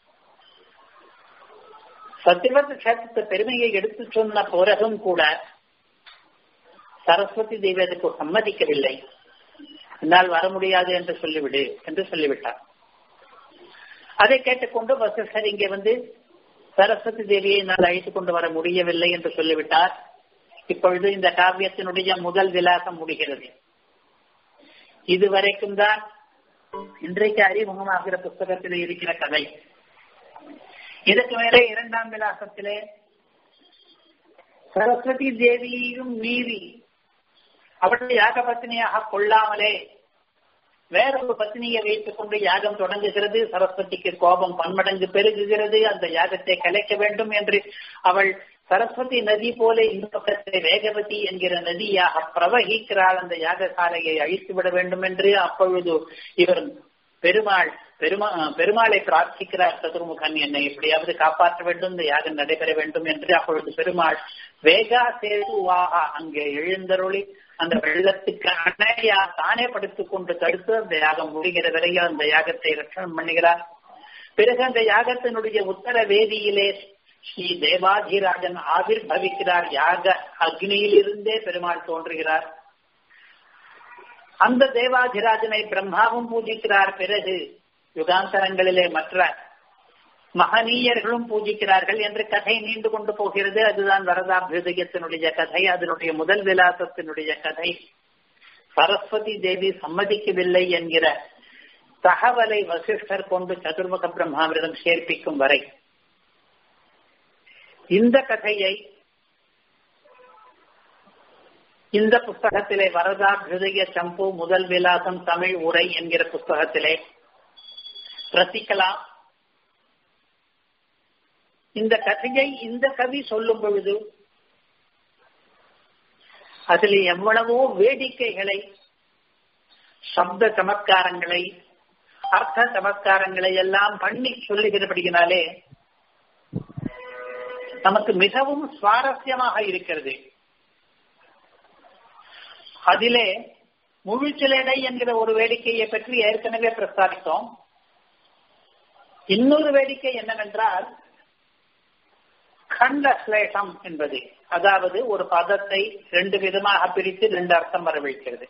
சத்தியவர்த்த கஷேத்திரத்து பெருமையை எடுத்து சொன்ன பிறகும் கூட சரஸ்வதி தேவி அதுக்கு சம்மதிக்கவில்லை என்னால் வர முடியாது என்று சொல்லிவிடு என்று சொல்லிவிட்டார் அதை கேட்டுக்கொண்டு வசிஷ்டர் இங்கே வந்து சரஸ்வதி தேவியை என்னால் அழைத்துக் கொண்டு வர முடியவில்லை என்று சொல்லிவிட்டார் இப்பொழுது இந்த காவியத்தினுடைய முதல் விலாசம் முடிகிறது இதுவரைக்கும் தான் இன்றைக்கு அறிமுகமாகிற புஸ்தகத்தில் இருக்கிற கதை இதற்கு மேலே இரண்டாம் விலாசத்திலே சரஸ்வதி தேவியையும் மீறி அவளை யாக பத்தினியாக கொள்ளாமலே வேறொரு பத்தினியை வைத்துக் கொண்டு யாகம் தொடங்குகிறது சரஸ்வதிக்கு கோபம் பன்மடங்கு பெருகுகிறது அந்த யாகத்தை கலைக்க வேண்டும் என்று அவள் சரஸ்வதி நதி போல இந்த பக்கத்தை வேகவதி என்கிற நதியாக பிரவகிக்கிறாள் அந்த யாகசாலையை அழித்து விட வேண்டும் என்று அப்பொழுது இவர் பெருமாள் பெருமா பெருமாளை பிரார்த்திக்கிறார் சதுர்முகன் என்னை எப்படியாவது காப்பாற்ற வேண்டும் இந்த யாகம் நடைபெற வேண்டும் என்று அப்பொழுது பெருமாள் வேகா சேதுவாக அங்கே எழுந்தருளி அந்த வெள்ளத்துக்கு அணையா தானே படுத்துக் கொண்டு தடுத்து அந்த யாகம் முடிகிற வரையும் அந்த யாகத்தை ரட்சணம் பண்ணுகிறார் பிறகு அந்த யாகத்தினுடைய உத்தர வேதியிலே ஸ்ரீ தேவாதிராஜன் ஆவிர் பவிக்கிறார் யாக அக்னியில் இருந்தே பெருமாள் தோன்றுகிறார் அந்த தேவாதிராஜனை பிரம்மாவும் பூஜிக்கிறார் பிறகு யுகாந்தரங்களிலே மற்ற மகனீயர்களும் பூஜிக்கிறார்கள் என்று கதை நீண்டு கொண்டு போகிறது அதுதான் வரதாபியுதயத்தினுடைய கதை அதனுடைய முதல் விலாசத்தினுடைய கதை சரஸ்வதி தேவி சம்மதிக்கவில்லை என்கிற தகவலை வசிஷ்டர் கொண்டு சதுர்முக பிரம்மாவிடம் சேர்ப்பிக்கும் வரை இந்த கதையை இந்த புஸ்தகத்திலே வரதாபியுதய சம்பு முதல் விலாசம் தமிழ் உரை என்கிற புஸ்தகத்திலே ரசிக்கலாம் இந்த கதையை இந்த கவி சொல்லும் பொழுது அதில் எவ்வளவோ வேடிக்கைகளை சப்த சமத்காரங்களை அர்த்த சமத்காரங்களை எல்லாம் பண்ணி சொல்லுகிறபடியினாலே நமக்கு மிகவும் சுவாரஸ்யமாக இருக்கிறது அதிலே முழுச்சிலடை என்கிற ஒரு வேடிக்கையை பற்றி ஏற்கனவே பிரஸ்தாபித்தோம் இன்னொரு வேடிக்கை என்னவென்றால் கண்டஸ்லேஷம் என்பது அதாவது ஒரு பதத்தை ரெண்டு விதமாக பிரித்து ரெண்டு அர்த்தம் வரவழைக்கிறது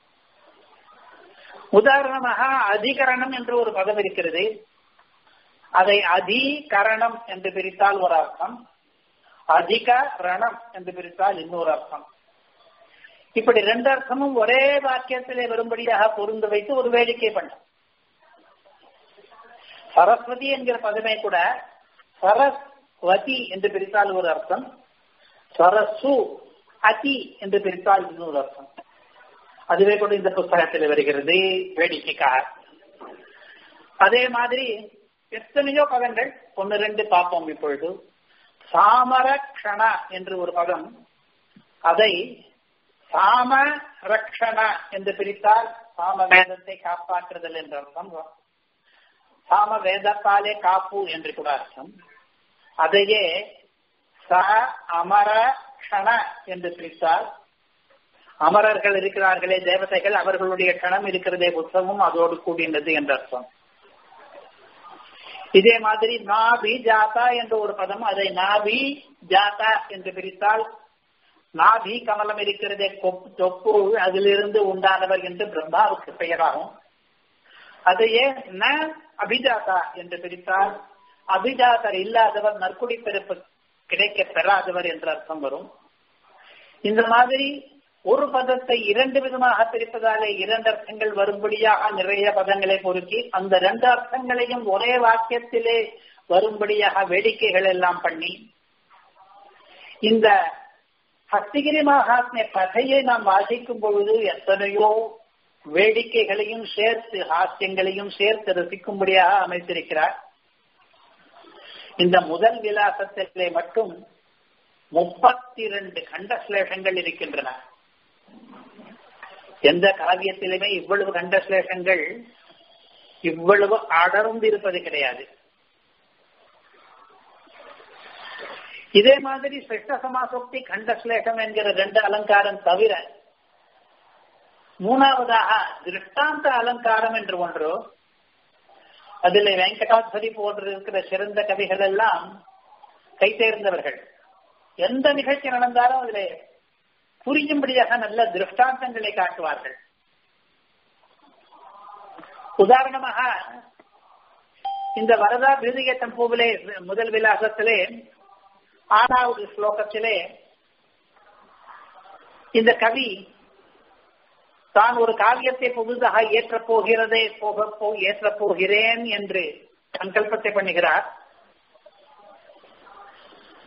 உதாரணமாக அதிகரணம் என்று ஒரு பதம் இருக்கிறது அதை அதிகரணம் என்று பிரித்தால் ஒரு அர்த்தம் அதிக ரணம் என்று பிரித்தால் இன்னொரு அர்த்தம் இப்படி ரெண்டு அர்த்தமும் ஒரே வாக்கியத்திலே வரும்படியாக பொருந்து வைத்து ஒரு வேடிக்கை பண்ண சரஸ்வதி என்கிற பதமே கூட சரஸ் வதி என்று பிரித்தால் ஒரு அர்த்தம் சரசு அதி என்று பிரித்தால் இன்னொரு அர்த்தம் அதுவே கூட இந்த புஸ்தகத்தில் வருகிறது வேடிக்கைக்காக அதே மாதிரி எத்தனையோ பதங்கள் ஒன்னு ரெண்டு பார்ப்போம் இப்பொழுது சாமர க்ஷண என்று ஒரு பதம் அதை சாம ரக்ஷண என்று பிரித்தால் சாம வேதத்தை காப்பாற்றுதல் என்ற அர்த்தம் சாம வேதத்தாலே காப்பு என்று கூட அர்த்தம் அதையே ச அமர க்ஷண என்று பிரித்தால் அமரர்கள் இருக்கிறார்களே தேவதைகள் அவர்களுடைய கணம் இருக்கிறதே புத்தகமும் அதோடு கூடினது என்ற அர்த்தம் இதே மாதிரி நாபி ஜாதா என்ற ஒரு பதம் அதை நாபி ஜாதா என்று பிரித்தால் நாபி கமலம் இருக்கிறதே தொப்பு அதிலிருந்து உண்டானவர் என்று பிரம்மாவுக்கு பெயராகும் அதையே ந அபிஜாதா என்று பிரித்தால் அபிஜாதர் இல்லாதவர் நற்குடி பிறப்பு கிடைக்க பெறாதவர் என்ற அர்த்தம் வரும் இந்த மாதிரி ஒரு பதத்தை இரண்டு விதமாக பிரிப்பதாலே இரண்டு அர்த்தங்கள் வரும்படியாக நிறைய பதங்களை பொருத்தி அந்த ரெண்டு அர்த்தங்களையும் ஒரே வாக்கியத்திலே வரும்படியாக வேடிக்கைகள் எல்லாம் பண்ணி இந்த ஹஸ்திகிரி மகாத்மிய கதையை நாம் வாசிக்கும் பொழுது எத்தனையோ வேடிக்கைகளையும் சேர்த்து ஹாஸ்யங்களையும் சேர்த்து ரசிக்கும்படியாக அமைத்திருக்கிறார் இந்த முதல் விலாசத்திலே மட்டும் முப்பத்தி இரண்டு கண்டஸ்லேஷங்கள் இருக்கின்றன எந்த காவியத்திலுமே இவ்வளவு கண்டஸ்லேஷங்கள் இவ்வளவு அடர்ந்து இருப்பது கிடையாது இதே மாதிரி சிஷ்ட சமாசோக்தி கண்டஸ்லேஷம் என்கிற ரெண்டு அலங்காரம் தவிர மூணாவதாக திருஷ்டாந்த அலங்காரம் என்று ஒன்று அதில் வெங்கடாத்வரி போன்று இருக்கிற சிறந்த கவிகள் எல்லாம் கை தேர்ந்தவர்கள் எந்த நிகழ்ச்சி நடந்தாலும் அதில் புரியும்படியாக நல்ல திருஷ்டாந்தங்களை காட்டுவார்கள் உதாரணமாக இந்த வரதா பிருதிக தம்புவிலே முதல் விலாசத்திலே ஆறாவது ஸ்லோகத்திலே இந்த கவி தான் ஒரு காவியத்தை புதுதாக ஏற்றப் போகிறதே போக போ ஏற்றப் போகிறேன் என்று சங்கல்பத்தை பண்ணுகிறார்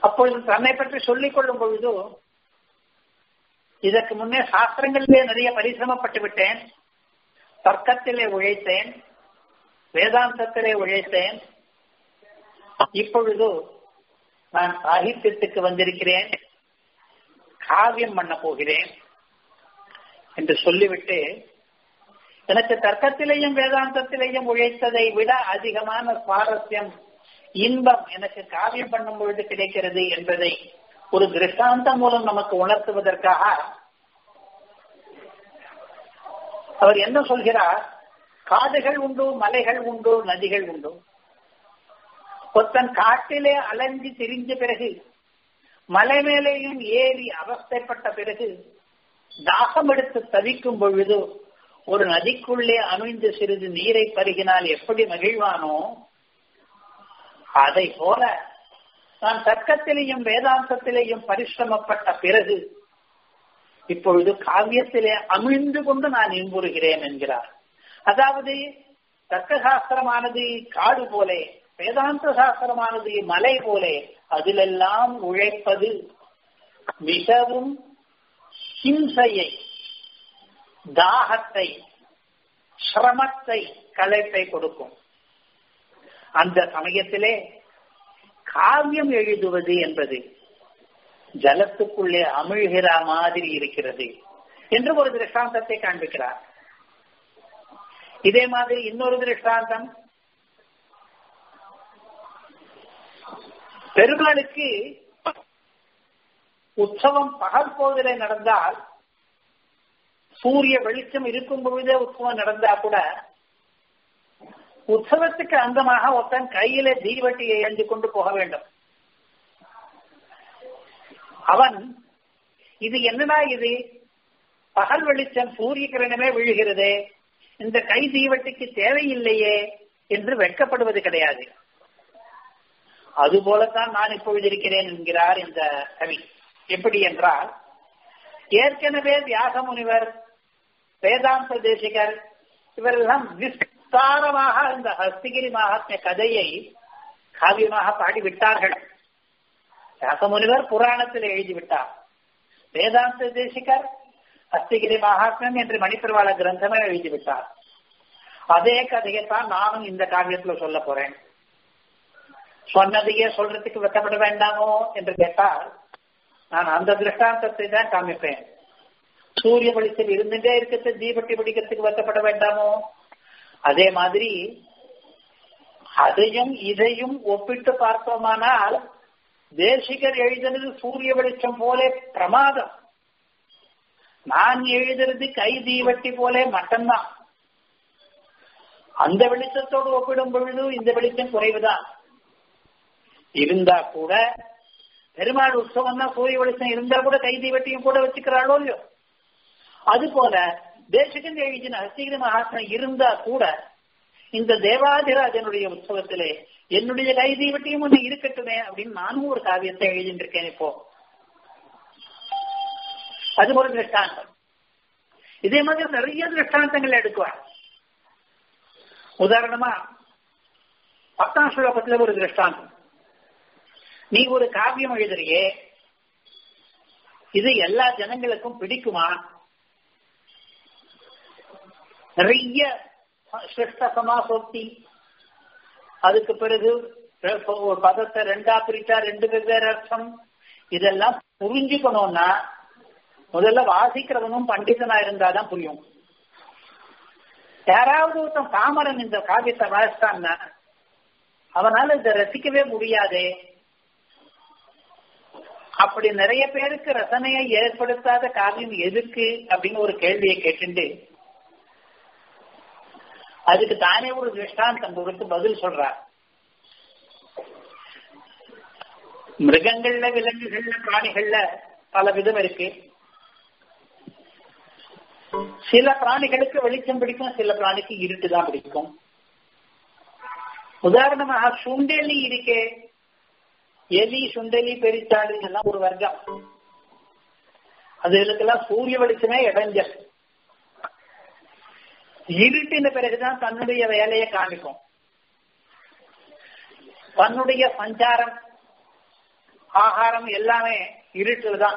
அப்பொழுது தன்னை பற்றி சொல்லிக் கொள்ளும் பொழுது இதற்கு முன்னே சாஸ்திரங்களிலே நிறைய பரிசிரமப்பட்டு விட்டேன் தர்க்கத்திலே உழைத்தேன் வேதாந்தத்திலே உழைத்தேன் இப்பொழுது நான் சாகித்யத்துக்கு வந்திருக்கிறேன் காவியம் பண்ண போகிறேன் என்று சொல்லிவிட்டு எனக்கு தர்க்கத்திலேயும் வேதாந்தத்திலேயும் உழைத்ததை விட அதிகமான சுவாரஸ்யம் இன்பம் எனக்கு காவியம் பண்ணும் பொழுது கிடைக்கிறது என்பதை ஒரு திருஷ்டாந்தம் மூலம் நமக்கு உணர்த்துவதற்காக அவர் என்ன சொல்கிறார் காடுகள் உண்டு மலைகள் உண்டு நதிகள் உண்டு ஒருத்தன் காட்டிலே அலைஞ்சு திரிஞ்ச பிறகு மலை மேலேயும் ஏறி அவஸ்தைப்பட்ட பிறகு தாகம் எடுத்து தவிக்கும் பொழுது ஒரு நதிக்குள்ளே அமிழ்ந்து சிறிது நீரை பருகினால் எப்படி மகிழ்வானோ அதை போல நான் தர்க்கத்திலேயும் வேதாந்தத்திலேயும் பரிசிரமப்பட்ட பிறகு இப்பொழுது காவியத்திலே அமிழ்ந்து கொண்டு நான் இன்புறுகிறேன் என்கிறார் அதாவது தர்க்க சாஸ்திரமானது காடு போலே வேதாந்த சாஸ்திரமானது மலை போலே அதிலெல்லாம் உழைப்பது மிகவும் ஹிம்சையை தாகத்தை சிரமத்தை களைப்பை கொடுக்கும் அந்த சமயத்திலே காவியம் எழுதுவது என்பது ஜலத்துக்குள்ளே அமிழ்கிற மாதிரி இருக்கிறது என்று ஒரு திருஷ்டாந்தத்தை காண்பிக்கிறார் இதே மாதிரி இன்னொரு திருஷ்டாந்தம் பெருமாளுக்கு உற்சவம் பகல் போதிலே நடந்தால் சூரிய வெளிச்சம் இருக்கும் பொழுதே உற்சவம் நடந்தா கூட உற்சவத்துக்கு அந்தமாக ஒருத்தன் கையில தீவட்டியை எழுந்து கொண்டு போக வேண்டும் அவன் இது என்னடா இது பகல் வெளிச்சம் சூரிய கிரணமே விழுகிறதே இந்த கை தீவட்டிக்கு தேவையில்லையே என்று வெட்கப்படுவது கிடையாது அதுபோலத்தான் நான் இப்பொழுது இருக்கிறேன் என்கிறார் இந்த கவி எப்படி என்றால் ஏற்கனவே வியாக முனிவர் வேதாந்த தேசிகர் இவரெல்லாம் விஸ்தாரமாக இந்த ஹஸ்திகிரி மகாத்மிய கதையை காவியமாக பாடிவிட்டார்கள் வியாக முனிவர் புராணத்தில் எழுதிவிட்டார் வேதாந்த தேசிகர் ஹஸ்திகிரி மகாத்மியம் என்று மணிப்பிரவாள கிரந்தமே எழுதிவிட்டார் அதே கதையைத்தான் நானும் இந்த காவியத்துல சொல்ல போறேன் சொன்னதையே சொல்றதுக்கு வெட்டப்பட வேண்டாமோ என்று கேட்டால் நான் அந்த திருஷ்டாந்தத்தை தான் காமிப்பேன் சூரிய வெளிச்சம் இருந்துட்டே இருக்கிறது தீபட்டி பிடிக்கிறதுக்கு வெட்டப்பட வேண்டாமோ அதே மாதிரி அதையும் இதையும் ஒப்பிட்டு பார்த்தோமானால் தேசிகர் எழுதினது சூரிய வெளிச்சம் போலே பிரமாதம் நான் எழுதுறது கை தீவட்டி போலே மட்டும்தான் அந்த வெளிச்சத்தோடு ஒப்பிடும் பொழுது இந்த வெளிச்சம் குறைவுதான் இருந்தா கூட பெருமாள் உற்சவம் தான் சூரிய வெளிச்சம் இருந்தா கூட கை தீவட்டியும் கூட வச்சுக்கிறாளோ இல்லையோ அது போல தேசிகன் எழுதின ஹஸ்திகிரி மகாத்மன் இருந்தா கூட இந்த தேவாதிராஜனுடைய உற்சவத்திலே என்னுடைய கை தீவட்டியும் ஒன்று இருக்கட்டுமே அப்படின்னு நானும் ஒரு காவியத்தை எழுதிட்டு இருக்கேன் இப்போ அது ஒரு திருஷ்டாந்தம் இதே மாதிரி நிறைய திருஷ்டாந்தங்கள் எடுக்குவார் உதாரணமா பத்தாம் ஸ்லோகத்துல ஒரு திருஷ்டாந்தம் நீ ஒரு காவியம் எழுதுறியே இது எல்லா ஜனங்களுக்கும் பிடிக்குமா நிறைய சிருஷ்ட சமாசோக்தி அதுக்கு பிறகு ஒரு பதத்தை ரெண்டா பிரிச்சா ரெண்டு வெவ்வேறு அர்த்தம் இதெல்லாம் புரிஞ்சுக்கணும்னா முதல்ல வாசிக்கிறவனும் பண்டிதனா இருந்தாதான் புரியும் யாராவது ஒருத்தன் காமரன் இந்த காவியத்தை வாசித்தான்னா அவனால இதை ரசிக்கவே முடியாதே அப்படி நிறைய பேருக்கு ரசனையை ஏற்படுத்தாத காரியம் எதுக்கு அப்படின்னு ஒரு கேள்வியை கேட்டுண்டு அதுக்கு தானே ஒரு திருஷ்டாந்தம் கொடுத்து பதில் சொல்றார் மிருகங்கள்ல விலங்குகள்ல பிராணிகள்ல பல விதம் இருக்கு சில பிராணிகளுக்கு வெளிச்சம் பிடிக்கும் சில பிராணிக்கு இருட்டு தான் பிடிக்கும் உதாரணமாக சுண்டெலி இருக்கே எலி சுண்டெலி பெரிச்சாடு இதெல்லாம் ஒரு வர்க்கம் அதுகளுக்கெல்லாம் சூரிய வெளிச்சமே இடைஞ்சல் இருட்டின பிறகுதான் தன்னுடைய வேலையை காமிக்கும் தன்னுடைய சஞ்சாரம் ஆகாரம் எல்லாமே இருட்டில் தான்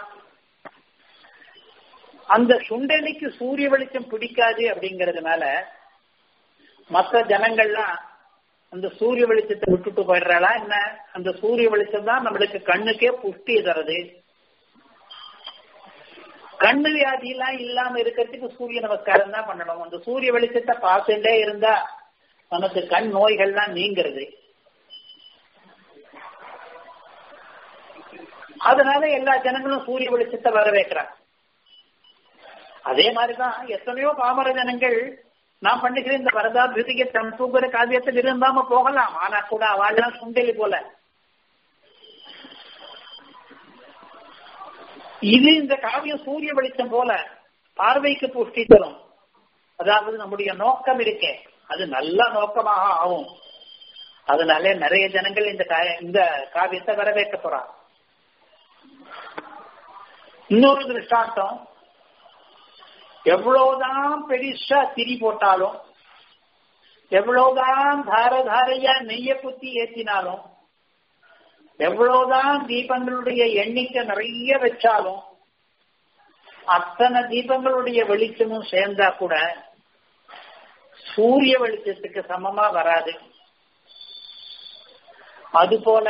அந்த சுண்டலிக்கு சூரிய வெளிச்சம் பிடிக்காது அப்படிங்கறதுனால மற்ற ஜனங்கள்லாம் அந்த சூரிய வெளிச்சத்தை விட்டுட்டு போயிடுறாளா என்ன அந்த சூரிய வெளிச்சம் தான் நம்மளுக்கு கண்ணுக்கே புஷ்டி தருது கண்ணு வியாதி எல்லாம் இல்லாம இருக்கிறதுக்கு சூரிய நமஸ்காரம் தான் பண்ணணும் அந்த சூரிய வெளிச்சத்தை பார்த்துட்டே இருந்தா நமக்கு கண் நோய்கள்லாம் நீங்கிறது அதனால எல்லா ஜனங்களும் சூரிய வெளிச்சத்தை வரவேற்கிறாங்க அதே மாதிரிதான் எத்தனையோ பாமர ஜனங்கள் நான் பண்ணுகிற இந்த வரதா பிருதிக தூங்குற காவியத்தில் இருந்தாம போகலாம் ஆனா கூட அவள்லாம் சுண்டலி போல இது இந்த காவியம் சூரிய வெளிச்சம் போல பார்வைக்கு புஷ்டி தரும் அதாவது நம்முடைய நோக்கம் இருக்கே அது நல்ல நோக்கமாக ஆகும் அதனால நிறைய ஜனங்கள் இந்த இந்த காவியத்தை வரவேற்க போறாங்க இன்னொரு திருஷ்டாந்தம் எவ்வளவுதான் பெரிசா திரி போட்டாலும் எவ்வளவுதான் தார தாரையா நெய்ய குத்தி ஏற்றினாலும் எவ்வளவுதான் தீபங்களுடைய எண்ணிக்கை நிறைய வச்சாலும் அத்தனை தீபங்களுடைய வெளிச்சமும் சேர்ந்தா கூட சூரிய வெளிச்சத்துக்கு சமமா வராது அதுபோல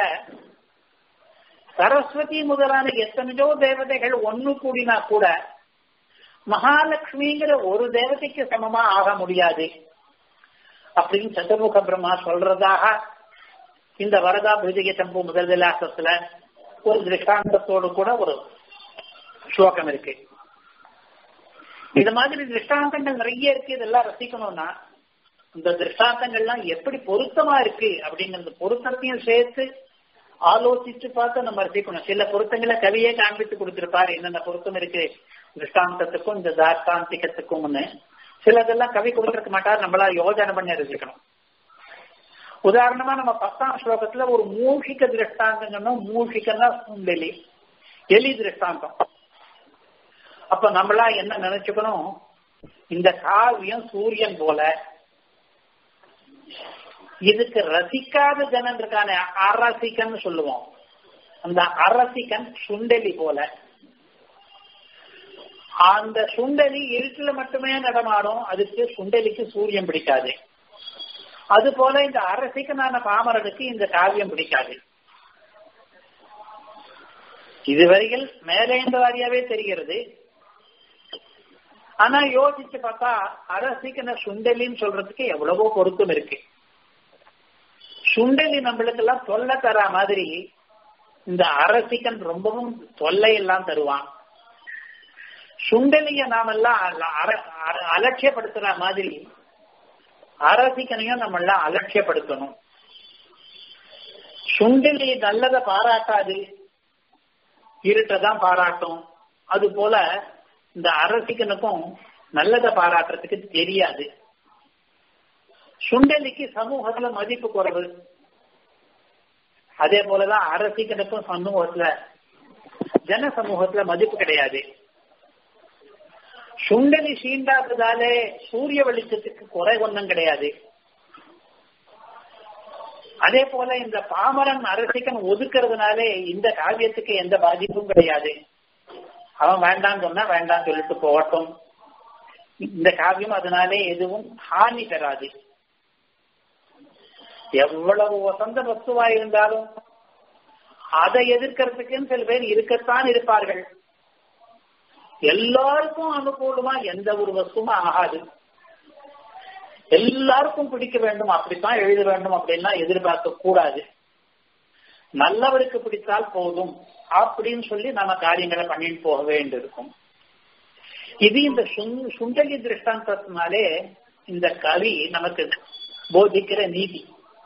சரஸ்வதி முதலான எத்தனையோ தேவதைகள் ஒண்ணு கூடினா கூட மகாலட்சுமிங்கிற ஒரு தேவதைக்கு சமமா ஆக முடியாது அப்படின்னு சதுர்முக பிரம்மா சொல்றதாக இந்த வரதா பூஜிக தம்பு முதல் விலாசத்துல ஒரு திருஷ்டாந்தத்தோடு கூட ஒரு ஸ்லோகம் இருக்கு இது மாதிரி திருஷ்டாந்தங்கள் நிறைய இருக்கு இதெல்லாம் ரசிக்கணும்னா இந்த திருஷ்டாந்தங்கள்லாம் எப்படி பொருத்தமா இருக்கு அப்படிங்கிற பொருத்தத்தையும் சேர்த்து ஆலோசிச்சு பார்த்து நம்ம ரசிக்கணும் சில பொருத்தங்களை கவியே காண்பித்து கொடுத்திருப்பாரு என்னென்ன பொருத்தம் இருக்கு திருஷ்டாந்தத்துக்கும் இந்த தார்த்தாந்திகத்துக்கும்னு சிலதெல்லாம் கவி கொடுத்திருக்க மாட்டார் நம்மளா யோஜனை பண்ணி ரசிக்கணும் உதாரணமா நம்ம பத்தாம் ஸ்லோகத்துல ஒரு மூஷிக திருஷ்டாந்தம்னா மூஷிகன்னா சுண்டெலி எலி திருஷ்டாந்தம் அப்ப நம்மளா என்ன நினைச்சுக்கணும் இந்த காவியம் சூரியன் போல இதுக்கு ரசிக்காத ஜனன் இருக்கான அரசிகன் சொல்லுவோம் அந்த அரசிகன் சுண்டெலி போல அந்த சுண்டலி இருட்டுல மட்டுமே நடமாடும் அதுக்கு சுண்டலிக்கு சூரியன் பிடிக்காது அது போல இந்த அரசிக்கனான பாமரனுக்கு இந்த காவியம் பிடிக்காது இதுவரையில் மேலேந்த வாரியாவே தெரிகிறது ஆனா யோசிச்சு பார்த்தா அரசிக்கன சுண்டலின்னு சொல்றதுக்கு எவ்வளவோ பொருத்தம் இருக்கு சுண்டலி நம்மளுக்கு எல்லாம் தொல்லை தரா மாதிரி இந்த அரசிக்கன் ரொம்பவும் தொல்லை எல்லாம் தருவான் சுண்டலிய நாமெல்லாம் அலட்சியப்படுத்துற மாதிரி அரசிக்கனையும் நம்ம எல்லாம் அலட்சியப்படுத்தணும் சுண்டலி நல்லதை பாராட்டாது இருட்டதான் பாராட்டும் அது போல இந்த அரசிக்கனுக்கும் நல்லதை பாராட்டுறதுக்கு தெரியாது சுண்டலிக்கு சமூகத்துல மதிப்பு குறைவு அதே போலதான் அரசிக்கனுக்கும் சமூகத்துல ஜன சமூகத்துல மதிப்பு கிடையாது சுண்டலி சீண்டாததாலே சூரிய வெளிச்சத்துக்கு குறை ஒன்றும் கிடையாது அதே போல இந்த பாமரன் அரசிக்கன் ஒதுக்குறதுனாலே இந்த காவியத்துக்கு எந்த பாதிப்பும் கிடையாது அவன் வேண்டாம் சொன்னா வேண்டாம் சொல்லிட்டு போகட்டும் இந்த காவியம் அதனாலே எதுவும் ஹானி பெறாது எவ்வளவு வசந்த வஸ்துவா இருந்தாலும் அதை எதிர்க்கிறதுக்குன்னு சில பேர் இருக்கத்தான் இருப்பார்கள் எல்லாருக்கும் அனுகூலமா எந்த ஒரு வஸ்துவும் ஆகாது எல்லாருக்கும் பிடிக்க வேண்டும் அப்படித்தான் எழுத வேண்டும் அப்படின்னா எதிர்பார்க்க கூடாது நல்லவருக்கு பிடித்தால் போதும் அப்படின்னு சொல்லி நம்ம காரியங்களை பண்ணிட்டு போக வேண்டியிருக்கும் இது இந்த சுண்டலி திருஷ்டாந்தத்தினாலே இந்த கவி நமக்கு போதிக்கிற நீதி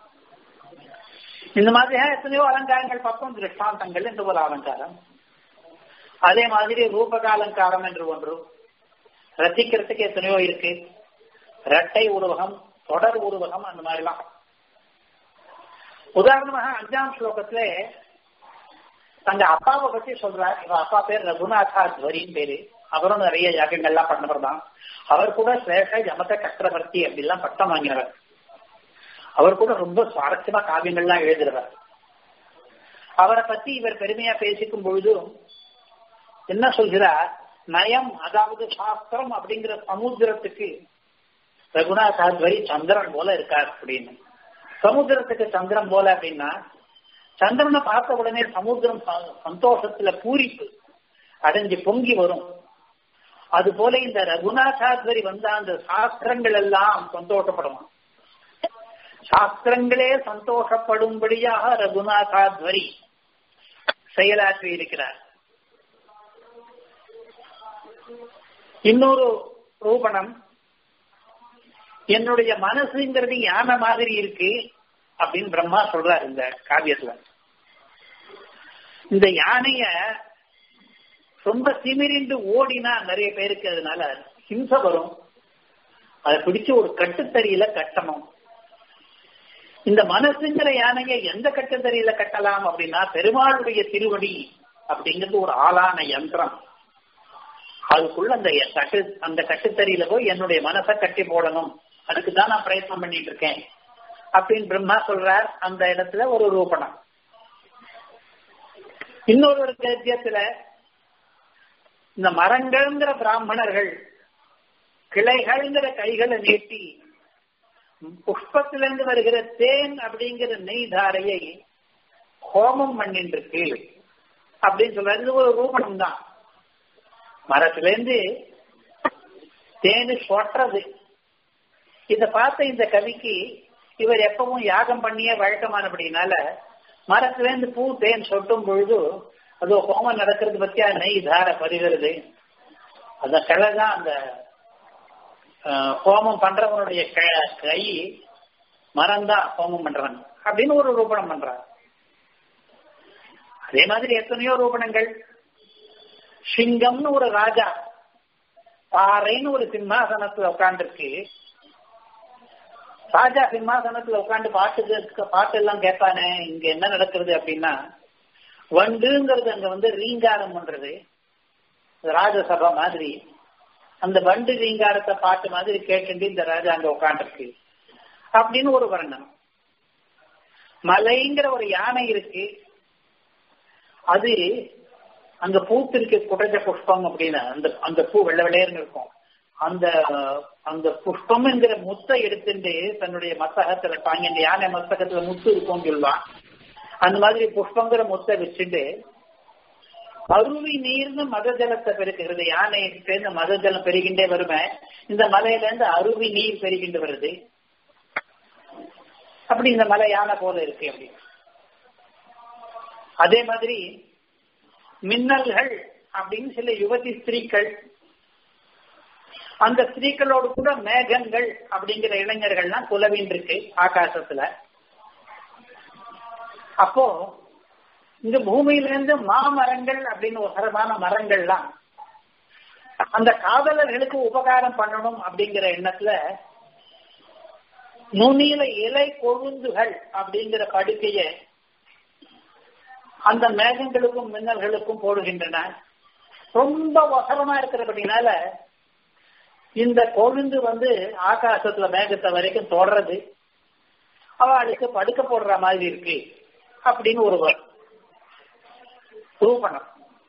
இந்த மாதிரியா எத்தனையோ அலங்காரங்கள் பார்ப்போம் திருஷ்டாந்தங்கள் என்று ஒரு அலங்காரம் அதே மாதிரி ரூபக அலங்காரம் என்று ஒன்று ரசிக்கிறதுக்கு எத்தனையோ இருக்கு இரட்டை உருவகம் தொடர் உருவகம் அந்த மாதிரிலாம் உதாரணமாக அஞ்சாம் ஸ்லோகத்துல தங்க அப்பாவை பத்தி சொல்றார் இவ அப்பா பேர் ரகுநாதா துவரின் பேரு அவரும் நிறைய யாகங்கள்லாம் பண்ணவர் தான் அவர் கூட சேஷ யமத சக்கரவர்த்தி அப்படிலாம் பட்டம் வாங்கினவர் அவர் கூட ரொம்ப சுவாரஸ்யமா காவியங்கள்லாம் எழுதுறவர் அவரை பத்தி இவர் பெருமையா பேசிக்கும் பொழுதும் என்ன சொல்கிறார் நயம் அதாவது சாஸ்திரம் அப்படிங்கிற சமுத்திரத்துக்கு ரகுநாதாத்வரி சந்திரன் போல இருக்கார் அப்படின்னு சமுத்திரத்துக்கு சந்திரன் போல அப்படின்னா சந்திரனை பார்த்த உடனே சமுத்திரம் சந்தோஷத்துல பூரிப்பு அடைஞ்சு பொங்கி வரும் அது போல இந்த ரகுநாதாத்வரி வந்த அந்த சாஸ்திரங்கள் எல்லாம் சந்தோஷப்படுமா சாஸ்திரங்களே சந்தோஷப்படும்படியாக ரகுநாதாத்வரி செயலாற்றி இருக்கிறார் இன்னொரு ரூபணம் என்னுடைய மனசுங்கிறது யானை மாதிரி இருக்கு அப்படின்னு பிரம்மா சொல்றார் இந்த காவியத்துல இந்த யானைய ரொம்ப திமிரிண்டு ஓடினா நிறைய பேருக்கு அதனால ஹிம்சை வரும் அதை பிடிச்சு ஒரு கட்டுத்தறியில கட்டணும் இந்த மனசுங்கிற யானையை எந்த கட்டுத்தறியில கட்டலாம் அப்படின்னா பெருமாளுடைய திருவடி அப்படிங்கிறது ஒரு ஆளான யந்திரம் அதுக்குள்ள அந்த கட்டு அந்த கட்டுத்தறியில போய் என்னுடைய மனசை கட்டி போடணும் அதுக்கு தான் நான் பிரயத்னம் பண்ணிட்டு இருக்கேன் அப்படின்னு பிரம்மா சொல்றார் அந்த இடத்துல ஒரு ரூபணம் இன்னொரு ஒரு கத்தியத்துல இந்த மரங்கள்ங்கிற பிராமணர்கள் கிளைகள்ங்கிற கைகளை நீட்டி புஷ்பத்திலிருந்து வருகிற தேன் அப்படிங்கிற நெய் தாரையை ஹோமம் பண்ணிட்டு இருக்கு அப்படின்னு சொல்றாரு இது ஒரு ரூபணம் தான் மரத்திலேருந்து தேனு சொட்டுறது இத பார்த்த இந்த கவிக்கு இவர் எப்பவும் யாகம் பண்ணிய வழக்கமானபடினால மரத்திலேருந்து பூ தேன் சொட்டும் பொழுது அது ஹோமம் நடக்கிறது பத்தியா நெய் தார பருகிறது அந்த கிளை தான் அந்த ஹோமம் பண்றவனுடைய கை மரம் தான் ஹோமம் பண்றவன் அப்படின்னு ஒரு ரூபணம் பண்றான் அதே மாதிரி எத்தனையோ ரூபணங்கள் சிங்கம்னு ஒரு ராஜா பாறைன்னு ஒரு சிம்மாசனத்துல உட்காந்துருக்கு ராஜா சிம்மாசனத்துல உட்காந்து பாட்டு பாட்டு எல்லாம் கேட்பானே இங்க என்ன நடக்கிறது அப்படின்னா வண்டுங்கிறது அங்க வந்து ரீங்காரம் பண்றது ராஜசபா மாதிரி அந்த வண்டு ரீங்காரத்தை பாட்டு மாதிரி கேட்டு இந்த ராஜா அங்க உட்காந்துருக்கு அப்படின்னு ஒரு வர்ணம் மலைங்கிற ஒரு யானை இருக்கு அது அங்க பூத்திருக்க குடஞ்ச புஷ்பம் அப்படின்னு அந்த அந்த பூ வெள்ள வெள்ளையர்னு இருக்கும் அந்த அந்த புஷ்பம்ங்கிற முத்தை எடுத்துட்டு தன்னுடைய மத்தகத்துல தாங்கி அந்த யானை மத்தகத்துல முத்து இருக்கும்னு சொல்லுவான் அந்த மாதிரி புஷ்பங்கிற முத்தை வச்சுட்டு அருவி நீர்னு மத ஜலத்தை பெருக்குகிறது யானை சேர்ந்து மத ஜலம் பெருகின்றே வருமே இந்த மலையில இருந்து அருவி நீர் பெருகிண்டு வருது அப்படி இந்த மலை யானை போல இருக்கு அப்படி அதே மாதிரி மின்னல்கள் அப்படின்னு சில யுவதி ஸ்திரீக்கள் அந்த ஸ்திரீக்களோடு கூட மேகங்கள் அப்படிங்கிற இளைஞர்கள்லாம் குலவின் இருக்கு ஆகாசத்துல அப்போ இந்த பூமியிலிருந்து மாமரங்கள் அப்படின்னு ஒரு தரமான மரங்கள்லாம் அந்த காதலர்களுக்கு உபகாரம் பண்ணணும் அப்படிங்கிற எண்ணத்துல நுனியில இலை கொழுந்துகள் அப்படிங்கிற படுக்கைய அந்த மேகங்களுக்கும் மின்னல்களுக்கும் போடுகின்றன ரொம்ப வசரமா இருக்கிறபடினால இந்த கொழுந்து வந்து ஆகாசத்துல மேகத்தை வரைக்கும் தொடர்றது அவளுக்கு படுக்க போடுற மாதிரி இருக்கு அப்படின்னு ஒரு ரூபணம்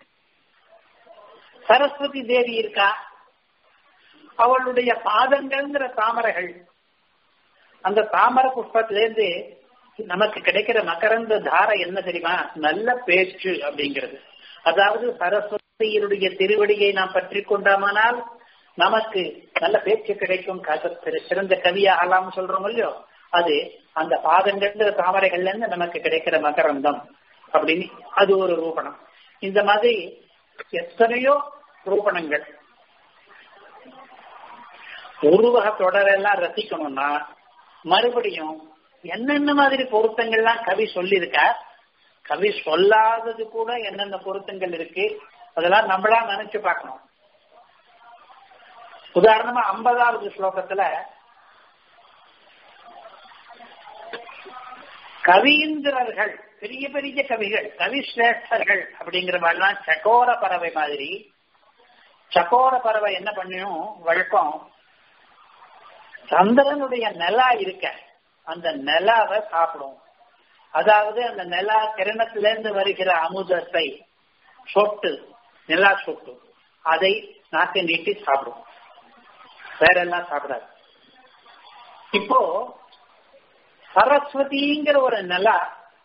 சரஸ்வதி தேவி இருக்கா அவளுடைய பாதங்கள்ங்கிற தாமரைகள் அந்த தாமரை புஷ்பத்திலேருந்து நமக்கு கிடைக்கிற மகரந்த தாரை என்ன தெரியுமா நல்ல பேச்சு அப்படிங்கிறது அதாவது சரஸ்வதியினுடைய திருவடியை நாம் பற்றி கொண்டாமானால் நமக்கு நல்ல பேச்சு கிடைக்கும் சிறந்த கவியா ஆகலாம் சொல்றோம் இல்லையோ அது அந்த பாதங்கள்ங்கிற தாமரைகள்ல இருந்து நமக்கு கிடைக்கிற மகரந்தம் அப்படின்னு அது ஒரு ரூபணம் இந்த மாதிரி எத்தனையோ ரூபணங்கள் உருவக தொடரெல்லாம் ரசிக்கணும்னா மறுபடியும் என்னென்ன மாதிரி பொருத்தங்கள்லாம் கவி சொல்லியிருக்க கவி சொல்லாதது கூட என்னென்ன பொருத்தங்கள் இருக்கு அதெல்லாம் நம்மளா நினைச்சு பார்க்கணும் உதாரணமா ஐம்பதாவது ஸ்லோகத்துல கவீந்திரர்கள் பெரிய பெரிய கவிகள் கவி சிரேஷ்டர்கள் அப்படிங்கிற மாதிரிலாம் சகோர பறவை மாதிரி சகோர பறவை என்ன பண்ணும் வழக்கம் சந்திரனுடைய நிலா இருக்க அந்த நிலாவை சாப்பிடும் அதாவது அந்த நிலா கிரணத்திலிருந்து வருகிற அமுதத்தை சொட்டு நிலா சொட்டு அதை நாக்கை நீட்டி சாப்பிடும் வேற எல்லாம் சாப்பிடாது இப்போ சரஸ்வதிங்கிற ஒரு நிலா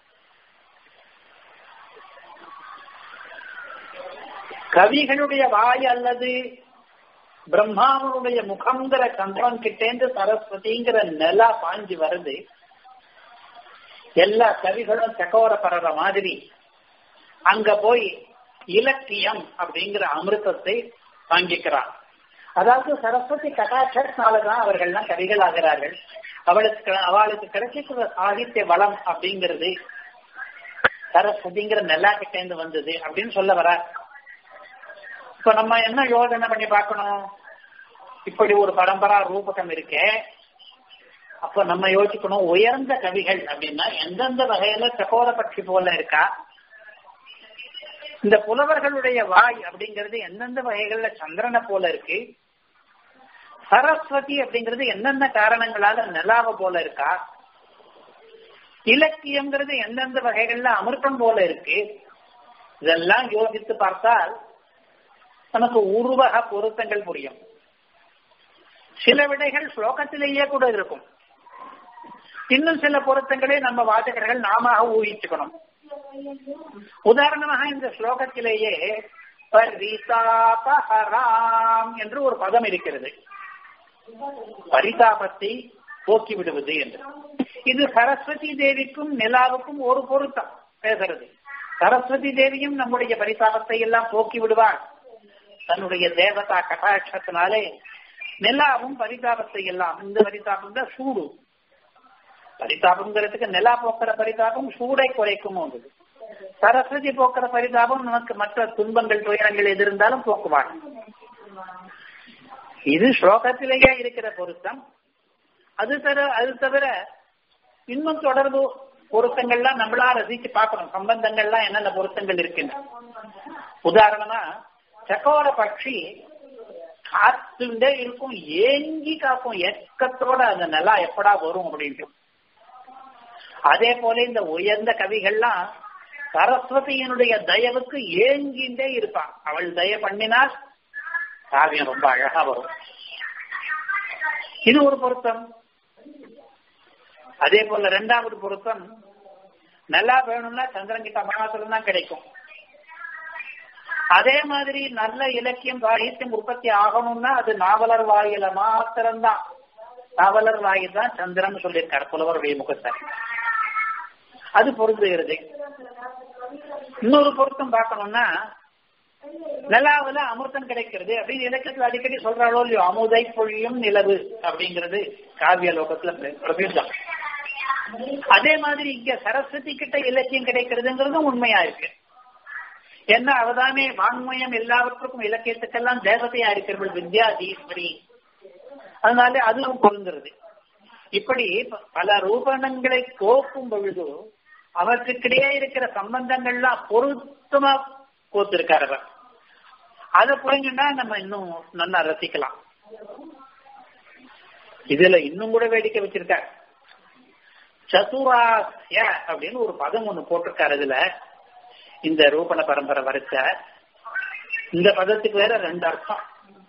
கவிகளுடைய வாய் அல்லது பிரம்மாவனுடைய முகங்கிற சந்திரன் கிட்டேந்து சரஸ்வதிங்கிற நிலா பாஞ்சு வருது எல்லா கவிகளும் சகோர பரற மாதிரி அங்க போய் இலக்கியம் அப்படிங்கிற அமிர்தத்தை வாங்கிக்கிறான் அதாவது சரஸ்வதி கட்டாட்சத்தினாலதான் அவர்கள்லாம் கவிகள் ஆகிறார்கள் அவளுக்கு அவளுக்கு கிடைச்சிருக்கிற சாகித்ய வளம் அப்படிங்கிறது சரஸ்வதிங்கிற நெல்லா கிட்டேந்து வந்தது அப்படின்னு சொல்ல வர இப்ப நம்ம என்ன யோசனை பண்ணி பார்க்கணும் இப்படி ஒரு பரம்பரா ரூபகம் இருக்கே அப்ப நம்ம யோசிக்கணும் உயர்ந்த கவிகள் அப்படின்னா எந்தெந்த வகையில சகோர பட்சி போல இருக்கா இந்த புலவர்களுடைய வாய் அப்படிங்கிறது எந்தெந்த வகைகள்ல சந்திரனை போல இருக்கு சரஸ்வதி அப்படிங்கிறது எந்தெந்த காரணங்களால நிலாவ போல இருக்கா இலக்கியங்கிறது எந்தெந்த வகைகள்ல அமிர்தம் போல இருக்கு இதெல்லாம் யோசித்து பார்த்தால் நமக்கு உருவக பொருத்தங்கள் புரியும் சில விடைகள் ஸ்லோகத்திலேயே கூட இருக்கும் இன்னும் சில பொருத்தங்களை நம்ம வாசகர்கள் நாம ஊகிச்சுக்கணும் உதாரணமாக இந்த ஸ்லோகத்திலேயே பரிதாபஹராம் என்று ஒரு பதம் இருக்கிறது பரிதாபத்தை போக்கி விடுவது என்று இது சரஸ்வதி தேவிக்கும் நிலாவுக்கும் ஒரு பொருத்தம் பேசுறது சரஸ்வதி தேவியும் நம்முடைய பரிதாபத்தை எல்லாம் போக்கி விடுவார் தன்னுடைய தேவதா கட்டாட்சத்தினாலே நிலாவும் பரிதாபத்தை எல்லாம் இந்த பரிதாபம் தான் சூடு பரிதாபங்கிறதுக்கு நிலா போக்குற பரிதாபம் சூடை குறைக்கும் வந்தது சரஸ்வதி போக்குற பரிதாபம் நமக்கு மற்ற துன்பங்கள் துயரங்கள் எது இருந்தாலும் போக்குவாங்க இது ஸ்லோகத்திலேயே இருக்கிற பொருத்தம் அது தவிர அது தவிர இன்னும் தொடர்பு பொருத்தங்கள்லாம் நம்மளா ரசிச்சு பார்க்கணும் சம்பந்தங்கள்லாம் என்னென்ன பொருத்தங்கள் இருக்கின்றன உதாரணமா சக்கோர பட்சி காத்துண்டே இருக்கும் ஏங்கி காக்கும் எக்கத்தோட அந்த நிலா எப்படா வரும் அப்படின்ட்டு அதே போல இந்த உயர்ந்த கவிகள்லாம் சரஸ்வதியினுடைய தயவுக்கு ஏங்கிண்டே இருப்பான் அவள் தய பண்ணினால் காவியம் ரொம்ப அழகா வரும் இது ஒரு பொருத்தம் அதே போல ரெண்டாவது பொருத்தம் நல்லா வேணும்னா சந்திரன் கிட்ட மாத்திரம் தான் கிடைக்கும் அதே மாதிரி நல்ல இலக்கியம் சாகித்யம் உற்பத்தி ஆகணும்னா அது நாவலர் வாயில மாத்திரம்தான் நாவலர் வாயில் தான் சந்திரன் சொல்லியிருக்காரு புலவருடைய முகத்தை அது பொருந்துகிறது இன்னொரு பொருத்தம் பார்க்கணும்னா நிலாவுல அமிர்தம் கிடைக்கிறது அப்படின்னு இலக்கியத்துல அடிக்கடி சொல்றாளோ இல்லையோ அமுதை பொழியும் நிலவு அப்படிங்கிறது காவிய லோகத்துல பிரபீதம் அதே மாதிரி இங்க சரஸ்வதி கிட்ட இலக்கியம் கிடைக்கிறதுங்கிறதும் உண்மையா இருக்கு என்ன அவதானே வாங்மயம் எல்லாவற்றுக்கும் இலக்கியத்துக்கெல்லாம் தேவதையா இருக்கிறவள் வித்யாதீஸ்வரி அதனால அதுவும் பொருந்துறது இப்படி பல ரூபணங்களை கோக்கும் பொழுது அவற்றுக்கிடையே இருக்கிற சம்பந்தங்கள்லாம் பொருத்தமா கோத்திருக்கார் அவர் அதை புரிஞ்சுன்னா நம்ம இன்னும் நல்லா ரசிக்கலாம் இதுல இன்னும் கூட வேடிக்கை வச்சிருக்கார் சதுராசிய அப்படின்னு ஒரு பதம் ஒண்ணு போட்டிருக்காரு இதுல இந்த ரூபண பரம்பரை வரைச்ச இந்த பதத்துக்கு வேற ரெண்டு அர்த்தம்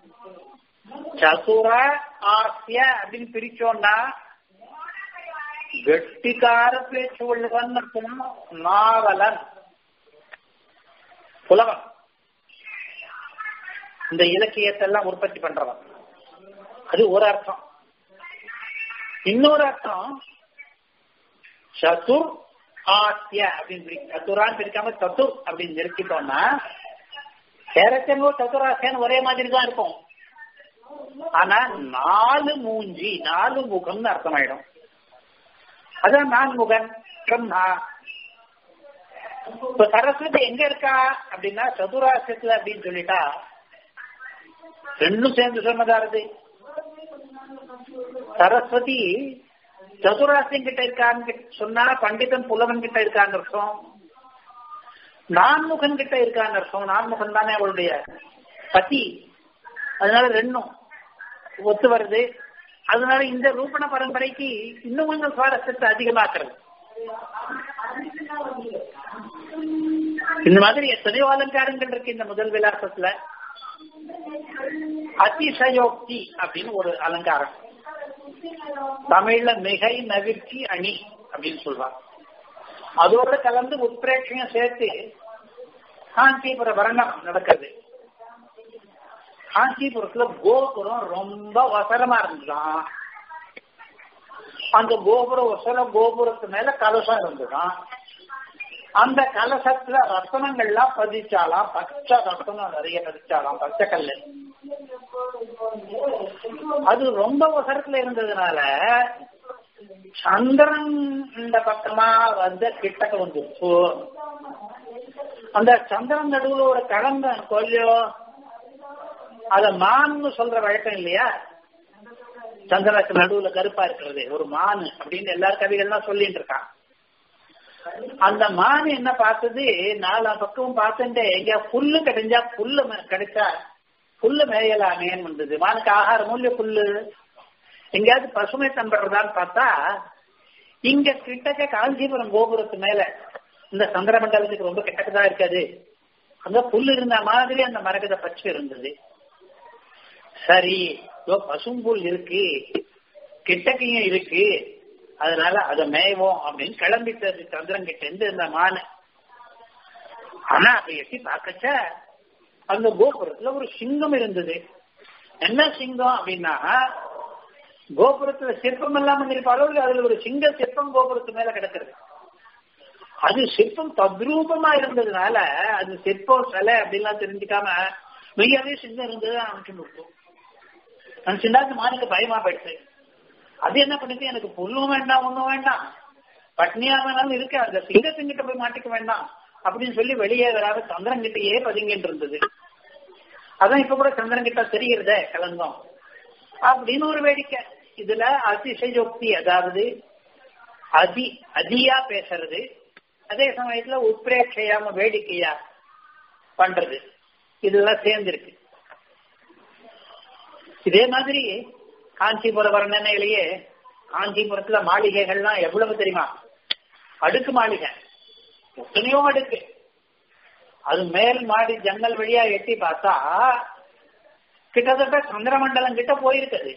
சதுர ஆசிய அப்படின்னு பிரிச்சோம்னா வெட்டிக்கார பேச்சு உள்ளவன் அர்த்தம் நாவலன் புலவன் இந்த இலக்கியத்தை எல்லாம் உற்பத்தி பண்றவன் அது ஒரு அர்த்தம் இன்னொரு அர்த்தம் சதுர் ஆசிய அப்படின்னு சதுரான்னு பிரிக்காம சதுர் அப்படின்னு நிறுத்திட்டோம்னா சேரத்தன்மோ சதுராசியான்னு ஒரே மாதிரி தான் இருக்கும் ஆனா நாலு மூஞ்சி நாலு முகம்னு அர்த்தமாயிடும் அதான் நான்முகன் பிரம்மா இப்ப சரஸ்வதி எங்க இருக்கா அப்படின்னா சதுராசியத்துல அப்படின்னு சொல்லிட்டா ரெண்டும் சேர்ந்து சொன்னதாருது சரஸ்வதி சதுராசியம் கிட்ட இருக்கான்னு சொன்னா பண்டிதன் புலவன் கிட்ட இருக்கான்னு அர்த்தம் நான்முகன் கிட்ட இருக்கான்னு அர்த்தம் நான்முகன் தானே அவளுடைய பதி அதனால ரெண்டும் ஒத்து வருது அதனால இந்த ரூபண பரம்பரைக்கு இன்னும் கொஞ்சம் சுவாரஸ்யத்தை அதிகமாக்குறது இந்த மாதிரி எத்தனையோ அலங்காரங்கள் இருக்கு இந்த முதல் விலாசத்துல அதிசயோக்தி அப்படின்னு ஒரு அலங்காரம் தமிழ்ல மிகை நவிர்ச்சி அணி அப்படின்னு சொல்லுவாங்க அதோட கலந்து உத்பிரேட்சையும் சேர்த்து காஞ்சிபுர வர்ணம் நடக்குது காஞ்சிபுரத்துல கோபுரம் ரொம்ப வசரமா இருந்துதான் அந்த கோபுரம் வசர கோபுரத்து மேல கலசம் இருந்துதான் அந்த கலசத்துல ரத்தனங்கள்லாம் பதிச்சாலாம் பச்சை ரத்தனம் நிறைய பதிச்சாலாம் பச்சை கல்லு அது ரொம்ப உசரத்துல இருந்ததுனால சந்திரன் இந்த பக்கமா வந்து கிட்டக்க வந்துருச்சு அந்த சந்திரன் நடுவுல ஒரு கலந்த கொல்லியோ அத மான்னு சொல்ற வழக்கம் இல்லையா சந்திரனுக்கு நடுவுல கருப்பா இருக்கிறது ஒரு மான் அப்படின்னு எல்லா கவிகள்லாம் சொல்லிட்டு இருக்கான் அந்த மான் என்ன பார்த்தது நாலா பக்கமும் பார்த்துட்டு எங்க புல்லு கிடைஞ்சா புல்லு கிடைச்சா புல்லு மேயலாமேன்னு வந்தது மானுக்கு ஆகாரம் இல்லையா புல்லு எங்கேயாவது பசுமை தம்படுறதான்னு பார்த்தா இங்க கிட்டக்க காஞ்சிபுரம் கோபுரத்து மேல இந்த சந்திரமண்டலத்துக்கு ரொம்ப கிட்டக்கதான் இருக்காது அங்க புல் இருந்த மாதிரி அந்த மரகத பச்சை இருந்தது சரி பசும்புல் இருக்கு கிட்டக்கையும் இருக்கு அதனால அதை மேய்வோம் அப்படின்னு கிளம்பிட்டது சந்திரன் கிட்ட இருந்து இந்த மான ஆனா அதை எட்டி பார்க்கச்ச அந்த கோபுரத்துல ஒரு சிங்கம் இருந்தது என்ன சிங்கம் அப்படின்னா கோபுரத்துல சிற்பம் எல்லாம் பண்ணிருப்பாரோ அதுல ஒரு சிங்க சிற்பம் கோபுரத்து மேல கிடக்குறது அது சிற்பம் தத்ரூபமா இருந்ததுனால அது சிற்பம் சிலை அப்படின்லாம் தெரிஞ்சுக்காம மெய்யாவே சிங்கம் இருந்தது அனுப்பிச்சு கொடுத்தோம் நினைச்சுட்டா அந்த மானுக்கு பயமா போயிடுச்சு அது என்ன பண்ணுது எனக்கு புல்லும் வேண்டாம் ஒண்ணும் வேண்டாம் பட்னியா வேணாலும் இருக்கு அந்த சிங்கத்தின்கிட்ட போய் மாட்டிக்க வேண்டாம் அப்படின்னு சொல்லி வெளியே வராத சந்திரன் கிட்டயே பதுங்கிட்டு இருந்தது அதான் இப்ப கூட சந்திரன் கிட்ட தெரிகிறதே கலந்தோம் அப்படின்னு ஒரு வேடிக்கை இதுல அதிசயோக்தி அதாவது அதி அதியா பேசுறது அதே சமயத்துல உத்பிரேட்சையாம வேடிக்கையா பண்றது இதெல்லாம் சேர்ந்திருக்கு இதே மாதிரி காஞ்சிபுர வர்ணனையிலேயே காஞ்சிபுரத்துல மாளிகைகள்லாம் எவ்வளவு தெரியுமா அடுக்கு மாளிகை எத்தனையோ அடுக்கு அது மேல் மாடி ஜன்னல் வழியா எட்டி பார்த்தா கிட்டத்தட்ட சந்திரமண்டலம் கிட்ட போயிருக்குது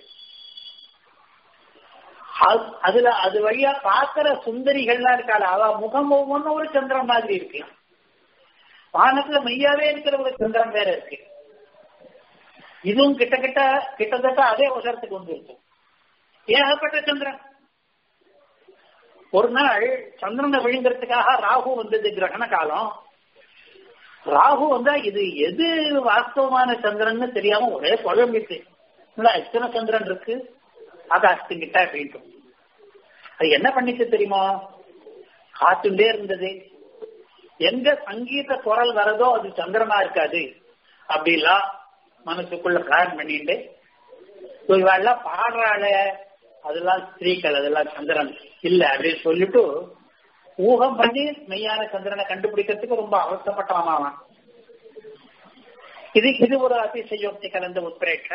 அதுல அது வழியா பாக்குற சுந்தரிகள்லாம் இருக்காள் அவ முகம் ஒவ்வொன்றும் ஒரு சந்திரன் மாதிரி இருக்கு வானத்துல மெய்யாவே இருக்கிற ஒரு சந்திரன் வேற இருக்கு இதுவும் கிட்ட கிட்ட கிட்டத்தட்ட அதே உசரத்துக்கு வந்துருக்கு ஏகப்பட்ட சந்திரன் ஒரு நாள் சந்திரனை விழுங்கிறதுக்காக ராகு வந்தது கிரகண காலம் ராகு வந்தா இது எது வாஸ்தவமான சந்திரன் தெரியாம ஒரே குழம்பிட்டு எத்தனை சந்திரன் இருக்கு ஆகாசத்துக்கிட்ட அப்படின்ட்டு அது என்ன பண்ணிச்சு தெரியுமா காத்துட்டே இருந்தது எங்க சங்கீத குரல் வரதோ அது சந்திரனா இருக்காது அப்படிலாம் மனசுக்குள்ள பிளான் பண்ணிட்டு இவாள்லாம் பாடுறாள அதெல்லாம் ஸ்திரீகள் அதெல்லாம் சந்திரன் இல்ல அப்படின்னு சொல்லிட்டு ஊகம் பண்ணி மெய்யான சந்திரனை கண்டுபிடிக்கிறதுக்கு ரொம்ப அவசரப்பட்டான் அவன் இது இது ஒரு அதிசயோக்தி கலந்த உத்பிரேட்ச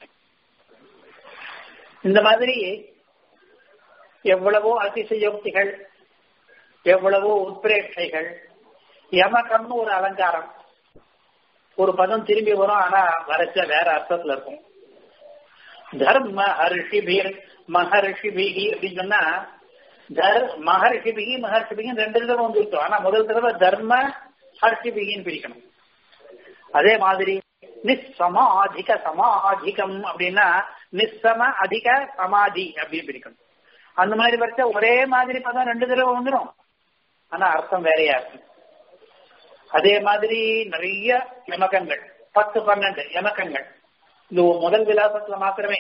இந்த மாதிரி எவ்வளவோ அதிசயோக்திகள் எவ்வளவோ உத்பிரேட்சைகள் யமகம்னு ஒரு அலங்காரம் ஒரு பதம் திரும்பி வரும் ஆனா வரைச்ச வேற அர்த்தத்துல இருக்கும் தர்ம ஹர்ஷிபீர் மகர்ஷிபிகி அப்படின்னு சொன்னா தர் மகர்ஷிபிகி மகர்ஷிபிகி ரெண்டு தடவை வந்துருக்கும் ஆனா முதல் தடவை தர்ம ஹர்ஷிபிகின்னு பிரிக்கணும் அதே மாதிரி நிசமாதிக சமாதிகம் அப்படின்னா நிசம அதிக சமாதி அப்படின்னு பிரிக்கணும் அந்த மாதிரி வரைச்சா ஒரே மாதிரி பதம் ரெண்டு தடவை வந்துடும் ஆனா அர்த்தம் வேறையா இருக்கும் அதே மாதிரி நிறைய யமகங்கள் பத்து பன்னெண்டு யமகங்கள் இது முதல் விலாசத்துல மாத்திரமே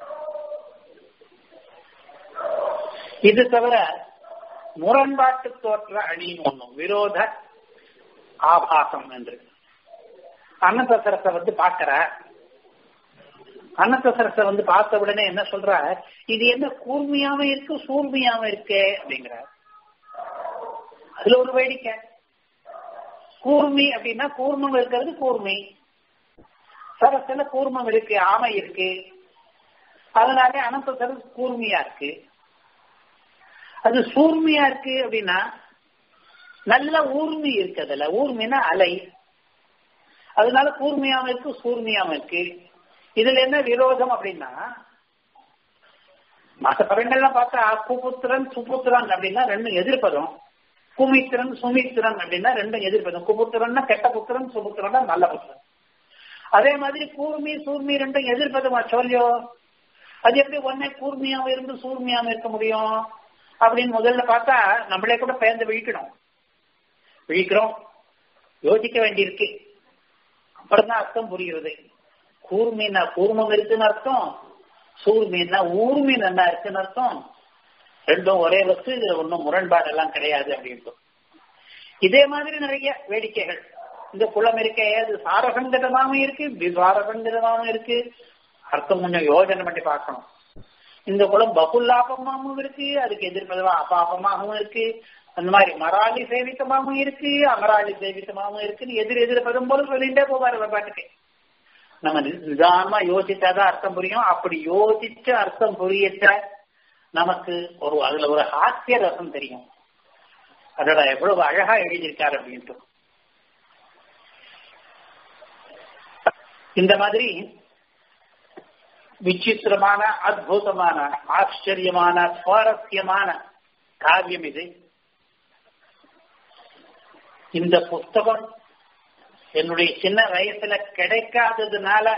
இது தவிர முரண்பாட்டு தோற்ற அணின்னு ஒண்ணும் விரோத ஆபாசம் என்று அன்னதசரத்தை வந்து பாக்குற அன்னதசரத்தை வந்து பார்த்த உடனே என்ன சொல்ற இது என்ன கூர்மையாம இருக்கு சூர்மையாம இருக்கே அப்படிங்கிற அதுல ஒரு வேடிக்கை கூர்மி அப்படின்னா கூர்மம் இருக்கிறது கூர்மை சரஸ்ல கூர்மம் இருக்கு ஆமை இருக்கு அதனால அனந்த சரஸ் கூர்மையா இருக்கு அது சூர்மையா இருக்கு அப்படின்னா நல்ல ஊர்மி இருக்கு அதுல ஊர்மினா அலை அதனால கூர்மையாம இருக்கு சூர்மியாம இருக்கு இதுல என்ன விரோதம் அப்படின்னா மற்ற படங்கள்லாம் பார்த்தா குபுத்திரன் சுபுத்திரன் அப்படின்னா ரெண்டும் எதிர்ப்பதும் குமித்திரன் சுமித்திரன் அப்படின்னா ரெண்டும் எதிர்ப்பதும் குபுத்திரன்னா கெட்ட புத்திரன் சுபுத்திரன்னா நல்ல புத்திரன் அதே மாதிரி கூர்மி சூர்மி ரெண்டும் எதிர்ப்பதுமா சொல்லியோ அது எப்படி ஒன்னே கூர்மியாம இருந்து சூர்மியாம இருக்க முடியும் அப்படின்னு முதல்ல பார்த்தா நம்மளே கூட பயந்து விழிக்கணும் விழிக்கிறோம் யோசிக்க வேண்டியிருக்கு அப்புறம்தான் அர்த்தம் புரிகிறது கூர்மீனா கூர்மம் இருக்குன்னு அர்த்தம் சூர்மீனா ஊர்மீன் என்ன இருக்குன்னு அர்த்தம் ரெண்டும் ஒரே வஸ்து இதுல ஒன்றும் முரண்பாடு எல்லாம் கிடையாது அப்படின்ட்டு இதே மாதிரி நிறைய வேடிக்கைகள் இந்த குளம் இருக்க அது சாரசங்கதமாகவும் இருக்கு விசாரசங்கதமாகவும் இருக்கு அர்த்தம் கொஞ்சம் யோஜனை பண்ணி பார்க்கணும் இந்த குளம் பகுல்லாபமாகவும் இருக்கு அதுக்கு எதிர்ப்பதவா அபாபமாகவும் இருக்கு அந்த மாதிரி மராளி சேவித்தமாகவும் இருக்கு அமராளி சேவித்தமாகவும் இருக்குன்னு எதிர் எதிர் பதம் போல சொல்லிட்டே போவார் அவர் பாட்டுக்கு நம்ம நிதானமா யோசிச்சாதான் அர்த்தம் புரியும் அப்படி யோசிச்சு அர்த்தம் புரியச்ச நமக்கு ஒரு அதுல ஒரு ஹாஸ்ய ரசம் தெரியும் அதோட எவ்வளவு அழகா எழுதியிருக்காரு அப்படின்ட்டு இந்த மாதிரி விசித்திரமான அற்புதமான ஆச்சரியமான சுவாரஸ்யமான காவியம் இது இந்த புஸ்தகம் என்னுடைய சின்ன வயசுல கிடைக்காததுனால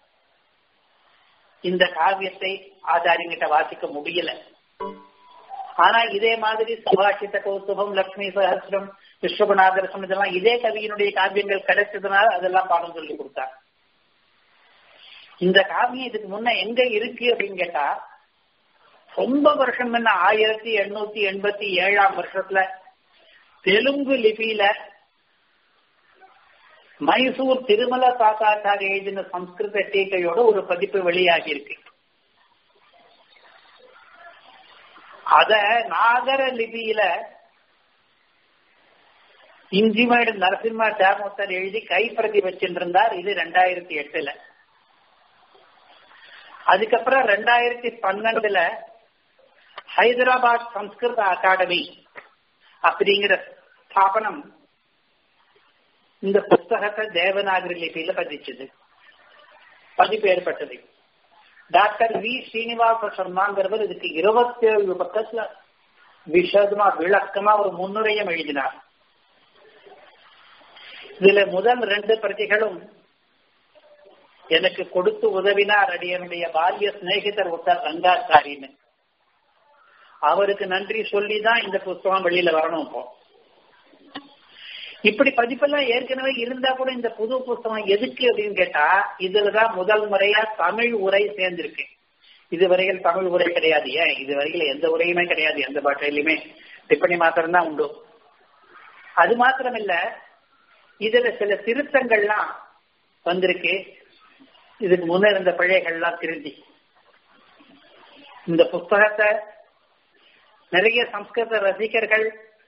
இந்த காவியத்தை ஆச்சாரியங்கிட்ட வாசிக்க முடியல ஆனா இதே மாதிரி சுபாஷித கௌத்துபம் லக்ஷ்மி சஹசிரம் விஸ்வகுணாதரசம் இதெல்லாம் இதே கவியினுடைய காவியங்கள் கிடைச்சதுனால அதெல்லாம் பாடம் சொல்லி கொடுத்தார் இந்த காவியம் இதுக்கு முன்ன எங்க இருக்கு அப்படின்னு கேட்டா ரொம்ப வருஷம் என்ன ஆயிரத்தி எண்ணூத்தி எண்பத்தி ஏழாம் வருஷத்துல தெலுங்கு லிபியில மைசூர் திருமல தாத்தாச்சாரிய எழுதின சம்ஸ்கிருத டீக்கையோட ஒரு பதிப்பு வெளியாகி இருக்கு அத நாகர லிபியில இஞ்சிமேடு நரசிம்ம தேமோத்தர் எழுதி கைப்பிரதி வச்சிருந்தார் இது ரெண்டாயிரத்தி எட்டுல அதுக்கப்புறம் ரெண்டாயிரத்தி பன்னெண்டுல ஹைதராபாத் சம்ஸ்கிருத அகாடமி அப்படிங்கிற ஸ்தாபனம் இந்த புஸ்தகத்தை தேவநாகரி லிபியில பதிச்சது பதிப்பு ஏற்பட்டது டாக்டர் வி ஸ்ரீனிவாச சர்மாங்கிறவர் இதுக்கு இருபத்தி ஏழு பக்கத்துல விஷதமா விளக்கமா ஒரு முன்னுரையம் எழுதினார் இதுல முதல் ரெண்டு பிரதிகளும் எனக்கு கொடுத்து உதவினார் அடியனுடைய பால்ய சிநேகிதர் ஒருத்தர் ரங்காச்சாரின்னு அவருக்கு நன்றி சொல்லிதான் இந்த புஸ்தகம் வெளியில வரணும் இப்போ இப்படி பதிப்பெல்லாம் ஏற்கனவே இருந்தா கூட இந்த புது புஸ்தகம் எதுக்கு அப்படின்னு கேட்டா இதுலதான் முதல் முறையா தமிழ் உரை சேர்ந்திருக்கு இதுவரையில் தமிழ் உரை கிடையாது ஏன் இதுவரையில் எந்த உரையுமே கிடையாது எந்த பாஷையிலுமே டிப்பணி மாத்திரம் தான் உண்டு அது மாத்திரம் இல்ல இதுல சில திருத்தங்கள்லாம் வந்திருக்கு இதுக்கு முன்ன இருந்த பிழைகள்லாம் திருந்தி இந்த புஸ்தகத்தை நிறைய சம்ஸ்கிருத ரசிகர்கள்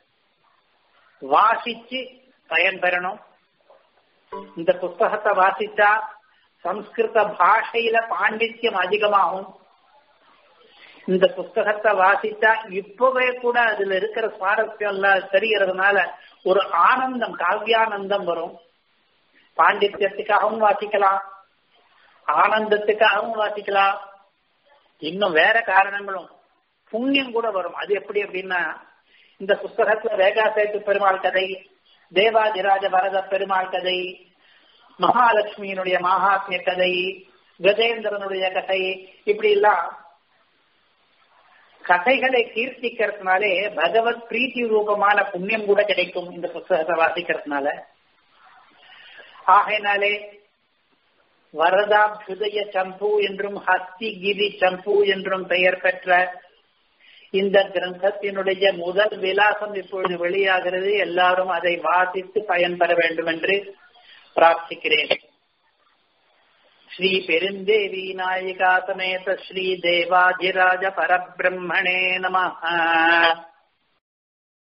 வாசிச்சு பயன்பெறணும் இந்த புஸ்தகத்தை வாசிச்சா சம்ஸ்கிருத பாஷையில பாண்டித்யம் அதிகமாகும் இந்த புஸ்தகத்தை வாசிச்சா இப்பவே கூட அதுல இருக்கிற சுவாரஸ்யம் எல்லாம் தெரியறதுனால ஒரு ஆனந்தம் காவியானந்தம் வரும் பாண்டித்யத்துக்காகவும் வாசிக்கலாம் ஆனந்தத்துக்காகவும் வாசிக்கலாம் இன்னும் வேற காரணங்களும் புண்ணியம் கூட வரும் அது எப்படி அப்படின்னா இந்த புஸ்தகத்துல வேகாசேத்து பெருமாள் கதை தேவாதிராஜ வரத பெருமாள் கதை மகாலட்சுமியினுடைய மகாத்மிய கதை கஜேந்திரனுடைய கதை இப்படி எல்லாம் கதைகளை கீர்த்திக்கிறதுனாலே பகவத் பிரீத்தி ரூபமான புண்ணியம் கூட கிடைக்கும் இந்த புஸ்தகத்தை வாசிக்கிறதுனால ஆகையினாலே வரதாபியுதய சம்பு என்றும் ஹஸ்திகிரி சம்பு என்றும் பெயர் பெற்ற இந்த கிரந்தத்தினுடைய முதல் விலாசம் இப்பொழுது வெளியாகிறது எல்லாரும் அதை வாசித்து பயன்பெற வேண்டும் என்று பிரார்த்திக்கிறேன் ஸ்ரீ பெருந்தேவி நாயிகா சமேத ஸ்ரீ தேவாதிராஜ பரபிரம்மணே நம